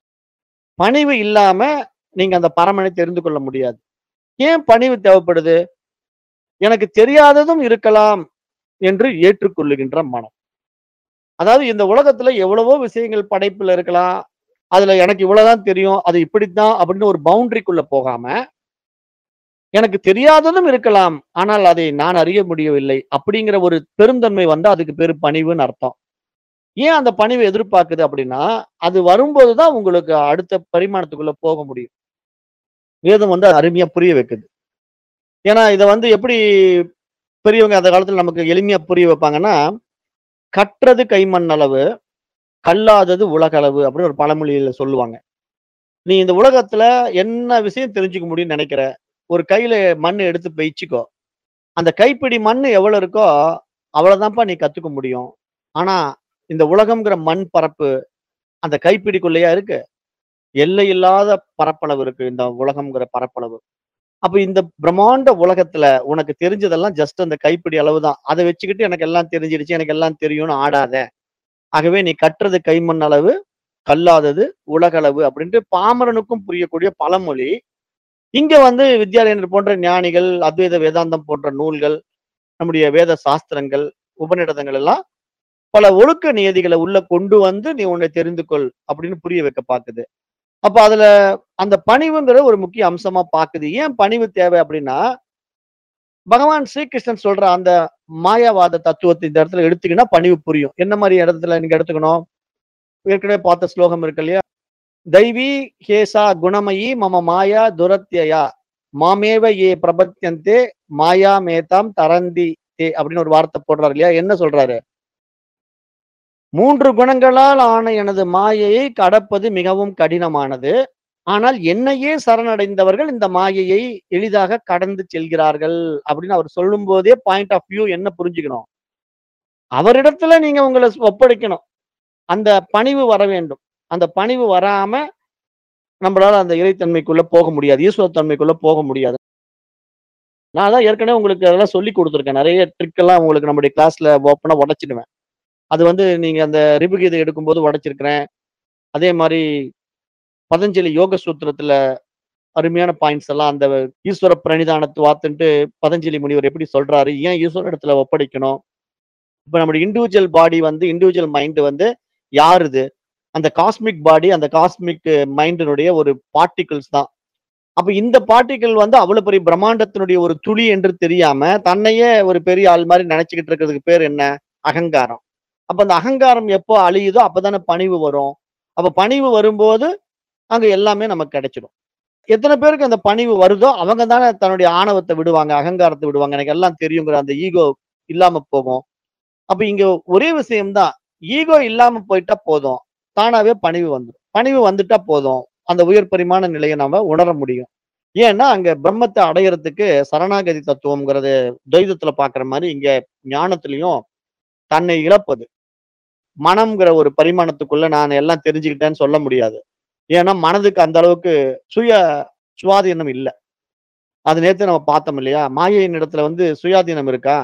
பணிவு இல்லாம நீங்க அந்த பரமனை தெரிந்து கொள்ள முடியாது ஏன் பணிவு தேவைப்படுது எனக்கு தெரியாததும் இருக்கலாம் என்று ஏற்றுக்கொள்ளுகின்ற மனம் அதாவது இந்த உலகத்துல எவ்வளவோ விஷயங்கள் படைப்புல இருக்கலாம் அதுல எனக்கு இவ்வளவுதான் தெரியும் அது இப்படித்தான் அப்படின்னு ஒரு பவுண்டரிக்குள்ள போகாம எனக்கு தெரியாததும் இருக்கலாம் ஆனால் அதை நான் அறிய முடியவில்லை அப்படிங்கிற ஒரு பெருந்தன்மை வந்து அதுக்கு பேரு பணிவுன்னு அர்த்தம் ஏன் அந்த பணிவை எதிர்பார்க்குது அப்படின்னா அது வரும்போதுதான் உங்களுக்கு அடுத்த பரிமாணத்துக்குள்ள போக முடியும் வேதம் வந்து அருமையா புரிய வைக்குது ஏன்னா இதை வந்து எப்படி பெரியவங்க அந்த காலத்துல நமக்கு எளிமையா புரிய வைப்பாங்கன்னா கற்றது கைமண் அளவு கல்லாதது உலகளவு அப்படின்னு ஒரு பழமொழியில சொல்லுவாங்க நீ இந்த உலகத்துல என்ன விஷயம் தெரிஞ்சுக்க முடியும்னு நினைக்கிற ஒரு கையில மண் எடுத்து பெய்ச்சிக்கோ அந்த கைப்பிடி மண் எவ்வளவு இருக்கோ அவ்வளவுதான்ப்பா நீ கத்துக்க முடியும் ஆனா இந்த உலகம்ங்கிற மண் பரப்பு அந்த கைப்பிடிக்குள்ளேயா இருக்கு எல்லை இல்லாத பரப்பளவு இருக்கு இந்த உலகம்ங்கிற பரப்பளவு அப்ப இந்த பிரம்மாண்ட உலகத்துல உனக்கு தெரிஞ்சதெல்லாம் ஜஸ்ட் அந்த கைப்பிடி அளவு தான் அதை வச்சுக்கிட்டு எனக்கு எல்லாம் தெரிஞ்சிடுச்சு எனக்கு எல்லாம் தெரியும்னு ஆடாத ஆகவே நீ கட்டுறது கைமண் அளவு கல்லாதது உலகளவு அப்படின்ட்டு பாமரனுக்கும் புரியக்கூடிய பழமொழி இங்க வந்து வித்யாலயனர் போன்ற ஞானிகள் அத்வைத வேதாந்தம் போன்ற நூல்கள் நம்முடைய வேத சாஸ்திரங்கள் உபநிடதங்கள் எல்லாம் பல ஒழுக்க நியதிகளை உள்ள கொண்டு வந்து நீ உன்னை தெரிந்து கொள் அப்படின்னு புரிய வைக்க பாக்குது அப்ப அதுல அந்த பணிவுங்கிற ஒரு முக்கிய அம்சமா பாக்குது ஏன் பணிவு தேவை அப்படின்னா பகவான் ஸ்ரீகிருஷ்ணன் சொல்ற அந்த மாயாவாத தத்துவத்தை இந்த இடத்துல எடுத்துக்கினா பணிவு புரியும் என்ன மாதிரி இடத்துல நீங்க எடுத்துக்கணும் ஏற்கனவே பார்த்த ஸ்லோகம் இருக்கு இல்லையா தைவி ஹேசா குணமயி மம மாயா துரத்யயா மாமேவ ஏ பிரபத்தியந்தே மாயா மேதாம் தரந்தி தே அப்படின்னு ஒரு வார்த்தை போடுறாரு இல்லையா என்ன சொல்றாரு மூன்று குணங்களால் ஆன எனது மாயையை கடப்பது மிகவும் கடினமானது ஆனால் என்னையே சரணடைந்தவர்கள் இந்த மாயையை எளிதாக கடந்து செல்கிறார்கள் அப்படின்னு அவர் சொல்லும் போதே பாயிண்ட் ஆஃப் வியூ என்ன புரிஞ்சுக்கணும் அவரிடத்துல நீங்க உங்களை ஒப்படைக்கணும் அந்த பணிவு வர வேண்டும் அந்த பணிவு வராம நம்மளால அந்த இறைத்தன்மைக்குள்ள போக முடியாது ஈஸ்வரத்தன்மைக்குள்ள போக முடியாது நான் தான் ஏற்கனவே உங்களுக்கு அதெல்லாம் சொல்லி கொடுத்துருக்கேன் நிறைய ட்ரிக் எல்லாம் உங்களுக்கு நம்முடைய கிளாஸ்ல ஓப்பனா உடைச்சிடுவேன் அது வந்து நீங்க அந்த ரிபுகீதை எடுக்கும்போது உடைச்சிருக்கிறேன் அதே மாதிரி பதஞ்சலி யோக சூத்திரத்துல அருமையான பாயிண்ட்ஸ் எல்லாம் அந்த ஈஸ்வர பிரணிதானத்து வாத்துன்ட்டு பதஞ்சலி முனிவர் எப்படி சொல்றாரு ஏன் ஈஸ்வர இடத்துல ஒப்படைக்கணும் இப்ப நம்முடைய இண்டிவிஜுவல் பாடி வந்து இண்டிவிஜுவல் மைண்ட் வந்து யாருது அந்த காஸ்மிக் பாடி அந்த காஸ்மிக் மைண்டினுடைய ஒரு பார்ட்டிகிள்ஸ் தான் அப்ப இந்த பார்ட்டிகிள் வந்து அவ்வளவு பெரிய பிரம்மாண்டத்தினுடைய ஒரு துளி என்று தெரியாம தன்னையே ஒரு பெரிய ஆள் மாதிரி நினைச்சுக்கிட்டு இருக்கிறதுக்கு பேர் என்ன அகங்காரம் அப்ப அந்த அகங்காரம் எப்போ அழியுதோ அப்பதானே பணிவு வரும் அப்ப பணிவு வரும்போது அங்க எல்லாமே நமக்கு கிடைச்சிடும் எத்தனை பேருக்கு அந்த பணிவு வருதோ அவங்க தானே தன்னுடைய ஆணவத்தை விடுவாங்க அகங்காரத்தை விடுவாங்க எனக்கு எல்லாம் தெரியுங்கிற அந்த ஈகோ இல்லாம போகும் அப்ப இங்க ஒரே விஷயம்தான் ஈகோ இல்லாம போயிட்டா போதும் தானாவே பணிவு வந்துடும் பணிவு வந்துட்டா போதும் அந்த உயர் பரிமாண நிலையை நாம உணர முடியும் ஏன்னா அங்க பிரம்மத்தை அடையறதுக்கு சரணாகதி தத்துவம்ங்கிறது துவைதத்துல பாக்குற மாதிரி இங்க ஞானத்திலையும் தன்னை இழப்பது மனம்ங்கிற ஒரு பரிமாணத்துக்குள்ள நான் எல்லாம் தெரிஞ்சுக்கிட்டேன்னு சொல்ல முடியாது ஏன்னா மனதுக்கு அந்த அளவுக்கு சுய சுவாதீனம் இல்லை அது நேத்து நம்ம பார்த்தோம் இல்லையா மாயையின் இடத்துல வந்து சுயாதீனம் இருக்கா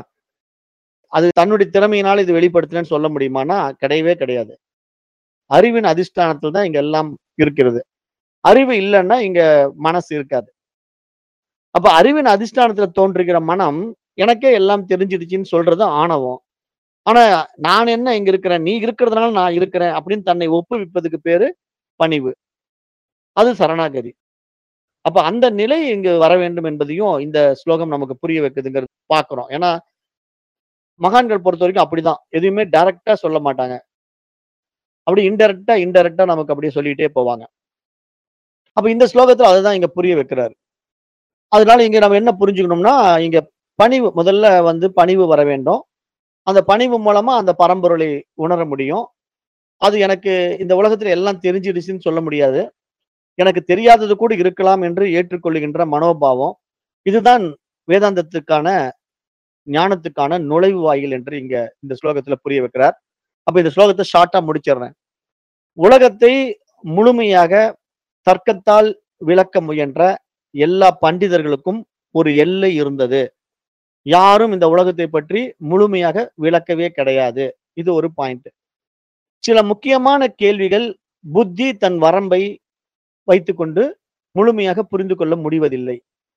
அது தன்னுடைய திறமையினால இது வெளிப்படுத்தினேன்னு சொல்ல முடியுமானா கிடையவே கிடையாது அறிவின் அதிஷ்டானத்தில் தான் இங்க எல்லாம் இருக்கிறது அறிவு இல்லைன்னா இங்க மனசு இருக்காது அப்ப அறிவின் அதிஷ்டானத்துல தோன்றுகிற மனம் எனக்கே எல்லாம் தெரிஞ்சிடுச்சுன்னு சொல்றது ஆணவம் ஆனா நான் என்ன இங்க இருக்கிறேன் நீ இருக்கிறதுனால நான் இருக்கிறேன் அப்படின்னு தன்னை ஒப்புவிப்பதுக்கு பேரு பணிவு அது சரணாகதி அப்ப அந்த நிலை இங்கு வர வேண்டும் என்பதையும் இந்த ஸ்லோகம் நமக்கு புரிய வைக்குதுங்கிறது பாக்குறோம் ஏன்னா மகான்கள் பொறுத்த வரைக்கும் அப்படிதான் எதுவுமே டைரக்டா சொல்ல மாட்டாங்க அப்படி இன்டெரக்டா இன்டெரக்டா நமக்கு அப்படியே சொல்லிட்டே போவாங்க அப்ப இந்த ஸ்லோகத்துல அதுதான் இங்க புரிய வைக்கிறாரு அதனால இங்க நம்ம என்ன புரிஞ்சுக்கணும்னா இங்க பணிவு முதல்ல வந்து பணிவு வர வேண்டும் அந்த பணிவு மூலமா அந்த பரம்பொருளை உணர முடியும் அது எனக்கு இந்த உலகத்துல எல்லாம் தெரிஞ்சிடுச்சுன்னு சொல்ல முடியாது எனக்கு தெரியாதது கூட இருக்கலாம் என்று ஏற்றுக்கொள்ளுகின்ற மனோபாவம் இதுதான் வேதாந்தத்துக்கான ஞானத்துக்கான நுழைவு வாயில் என்று இங்க இந்த ஸ்லோகத்துல புரிய வைக்கிறார் அப்ப இந்த ஸ்லோகத்தை ஷார்ட்டா முடிச்சிடுறேன் உலகத்தை முழுமையாக தர்க்கத்தால் விளக்க முயன்ற எல்லா பண்டிதர்களுக்கும் ஒரு எல்லை இருந்தது யாரும் இந்த உலகத்தை பற்றி முழுமையாக விளக்கவே கிடையாது இது ஒரு பாயிண்ட் சில முக்கியமான கேள்விகள் புத்தி தன் வரம்பை வைத்துக்கொண்டு முழுமையாக புரிந்து கொள்ள முடிவதில்லை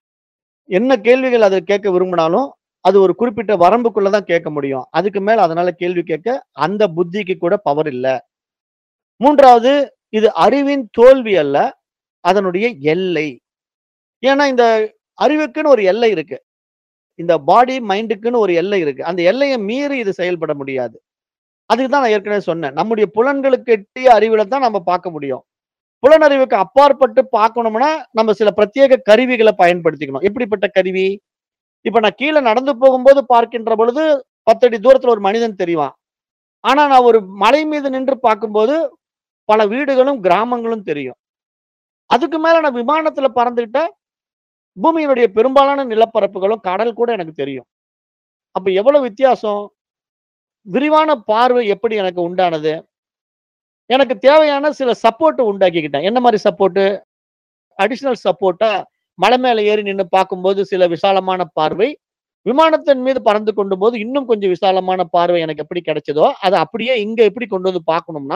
என்ன கேள்விகள் அதை கேட்க விரும்பினாலும் அது ஒரு குறிப்பிட்ட வரம்புக்குள்ள தான் கேட்க முடியும் அதுக்கு மேல அதனால கேள்வி கேட்க அந்த புத்திக்கு கூட பவர் இல்ல மூன்றாவது இது அறிவின் தோல்வி அல்ல அதனுடைய எல்லை ஏன்னா இந்த அறிவுக்குன்னு ஒரு எல்லை இருக்கு இந்த பாடி மைண்டுக்குன்னு ஒரு எல்லை இருக்கு அந்த எல்லையை மீறி இது செயல்பட முடியாது அதுக்கு தான் நான் ஏற்கனவே சொன்னேன் நம்முடைய புலன்களுக்கு எட்டிய அறிவுல தான் நம்ம பார்க்க முடியும் புலனறிவுக்கு அப்பாற்பட்டு பார்க்கணும்னா நம்ம சில பிரத்யேக கருவிகளை பயன்படுத்திக்கணும் எப்படிப்பட்ட கருவி இப்ப நான் கீழே நடந்து போகும்போது பார்க்கின்ற பொழுது பத்தடி தூரத்துல ஒரு மனிதன் தெரிவான் ஆனா நான் ஒரு மலை மீது நின்று பார்க்கும்போது பல வீடுகளும் கிராமங்களும் தெரியும் அதுக்கு மேல நான் விமானத்துல பறந்துகிட்டா பூமியினுடைய பெரும்பாலான நிலப்பரப்புகளும் கடல் கூட எனக்கு தெரியும் அப்ப எவ்வளவு வித்தியாசம் விரிவான பார்வை எப்படி எனக்கு உண்டானது எனக்கு தேவையான சில சப்போர்ட் உண்டாக்கிக்கிட்டேன் என்ன மாதிரி சப்போர்ட் அடிஷனல் சப்போர்ட்டா மலை மேல ஏறி நின்று பார்க்கும்போது சில விசாலமான பார்வை விமானத்தின் மீது பறந்து கொண்டு போது இன்னும் கொஞ்சம் விசாலமான பார்வை எனக்கு எப்படி கிடைச்சதோ அதை அப்படியே இங்க எப்படி கொண்டு வந்து பார்க்கணும்னா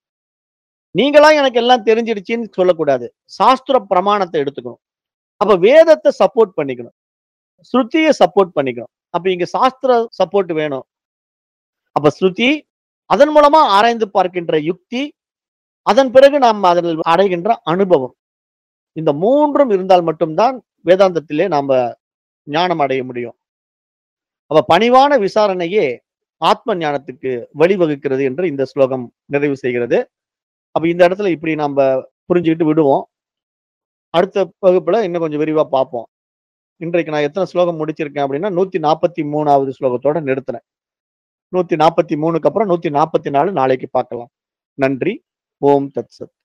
நீங்களா எனக்கு எல்லாம் தெரிஞ்சிடுச்சின்னு சொல்லக்கூடாது சாஸ்திர பிரமாணத்தை எடுத்துக்கணும் அப்ப வேதத்தை சப்போர்ட் பண்ணிக்கணும் ஸ்ருதியை சப்போர்ட் பண்ணிக்கணும் அப்ப இங்க சாஸ்திர சப்போர்ட் வேணும் அப்ப ஸ்ருதி அதன் மூலமா ஆராய்ந்து பார்க்கின்ற யுக்தி அதன் பிறகு நாம் அதில் அடைகின்ற அனுபவம் இந்த மூன்றும் இருந்தால் மட்டும்தான் வேதாந்தத்திலே நாம ஞானம் அடைய முடியும் அப்ப பணிவான விசாரணையே ஆத்ம ஞானத்துக்கு வழிவகுக்கிறது என்று இந்த ஸ்லோகம் நிறைவு செய்கிறது அப்ப இந்த இடத்துல இப்படி நாம புரிஞ்சுக்கிட்டு விடுவோம் அடுத்த வகுப்புல இன்னும் கொஞ்சம் விரிவா பார்ப்போம் இன்றைக்கு நான் எத்தனை ஸ்லோகம் முடிச்சிருக்கேன் அப்படின்னா நூத்தி நாற்பத்தி மூணாவது ஸ்லோகத்தோட நிறுத்தினேன் நூத்தி நாற்பத்தி மூணுக்கு அப்புறம் நூத்தி நாற்பத்தி நாலு நாளைக்கு பார்க்கலாம் நன்றி ஓம் தத் சத்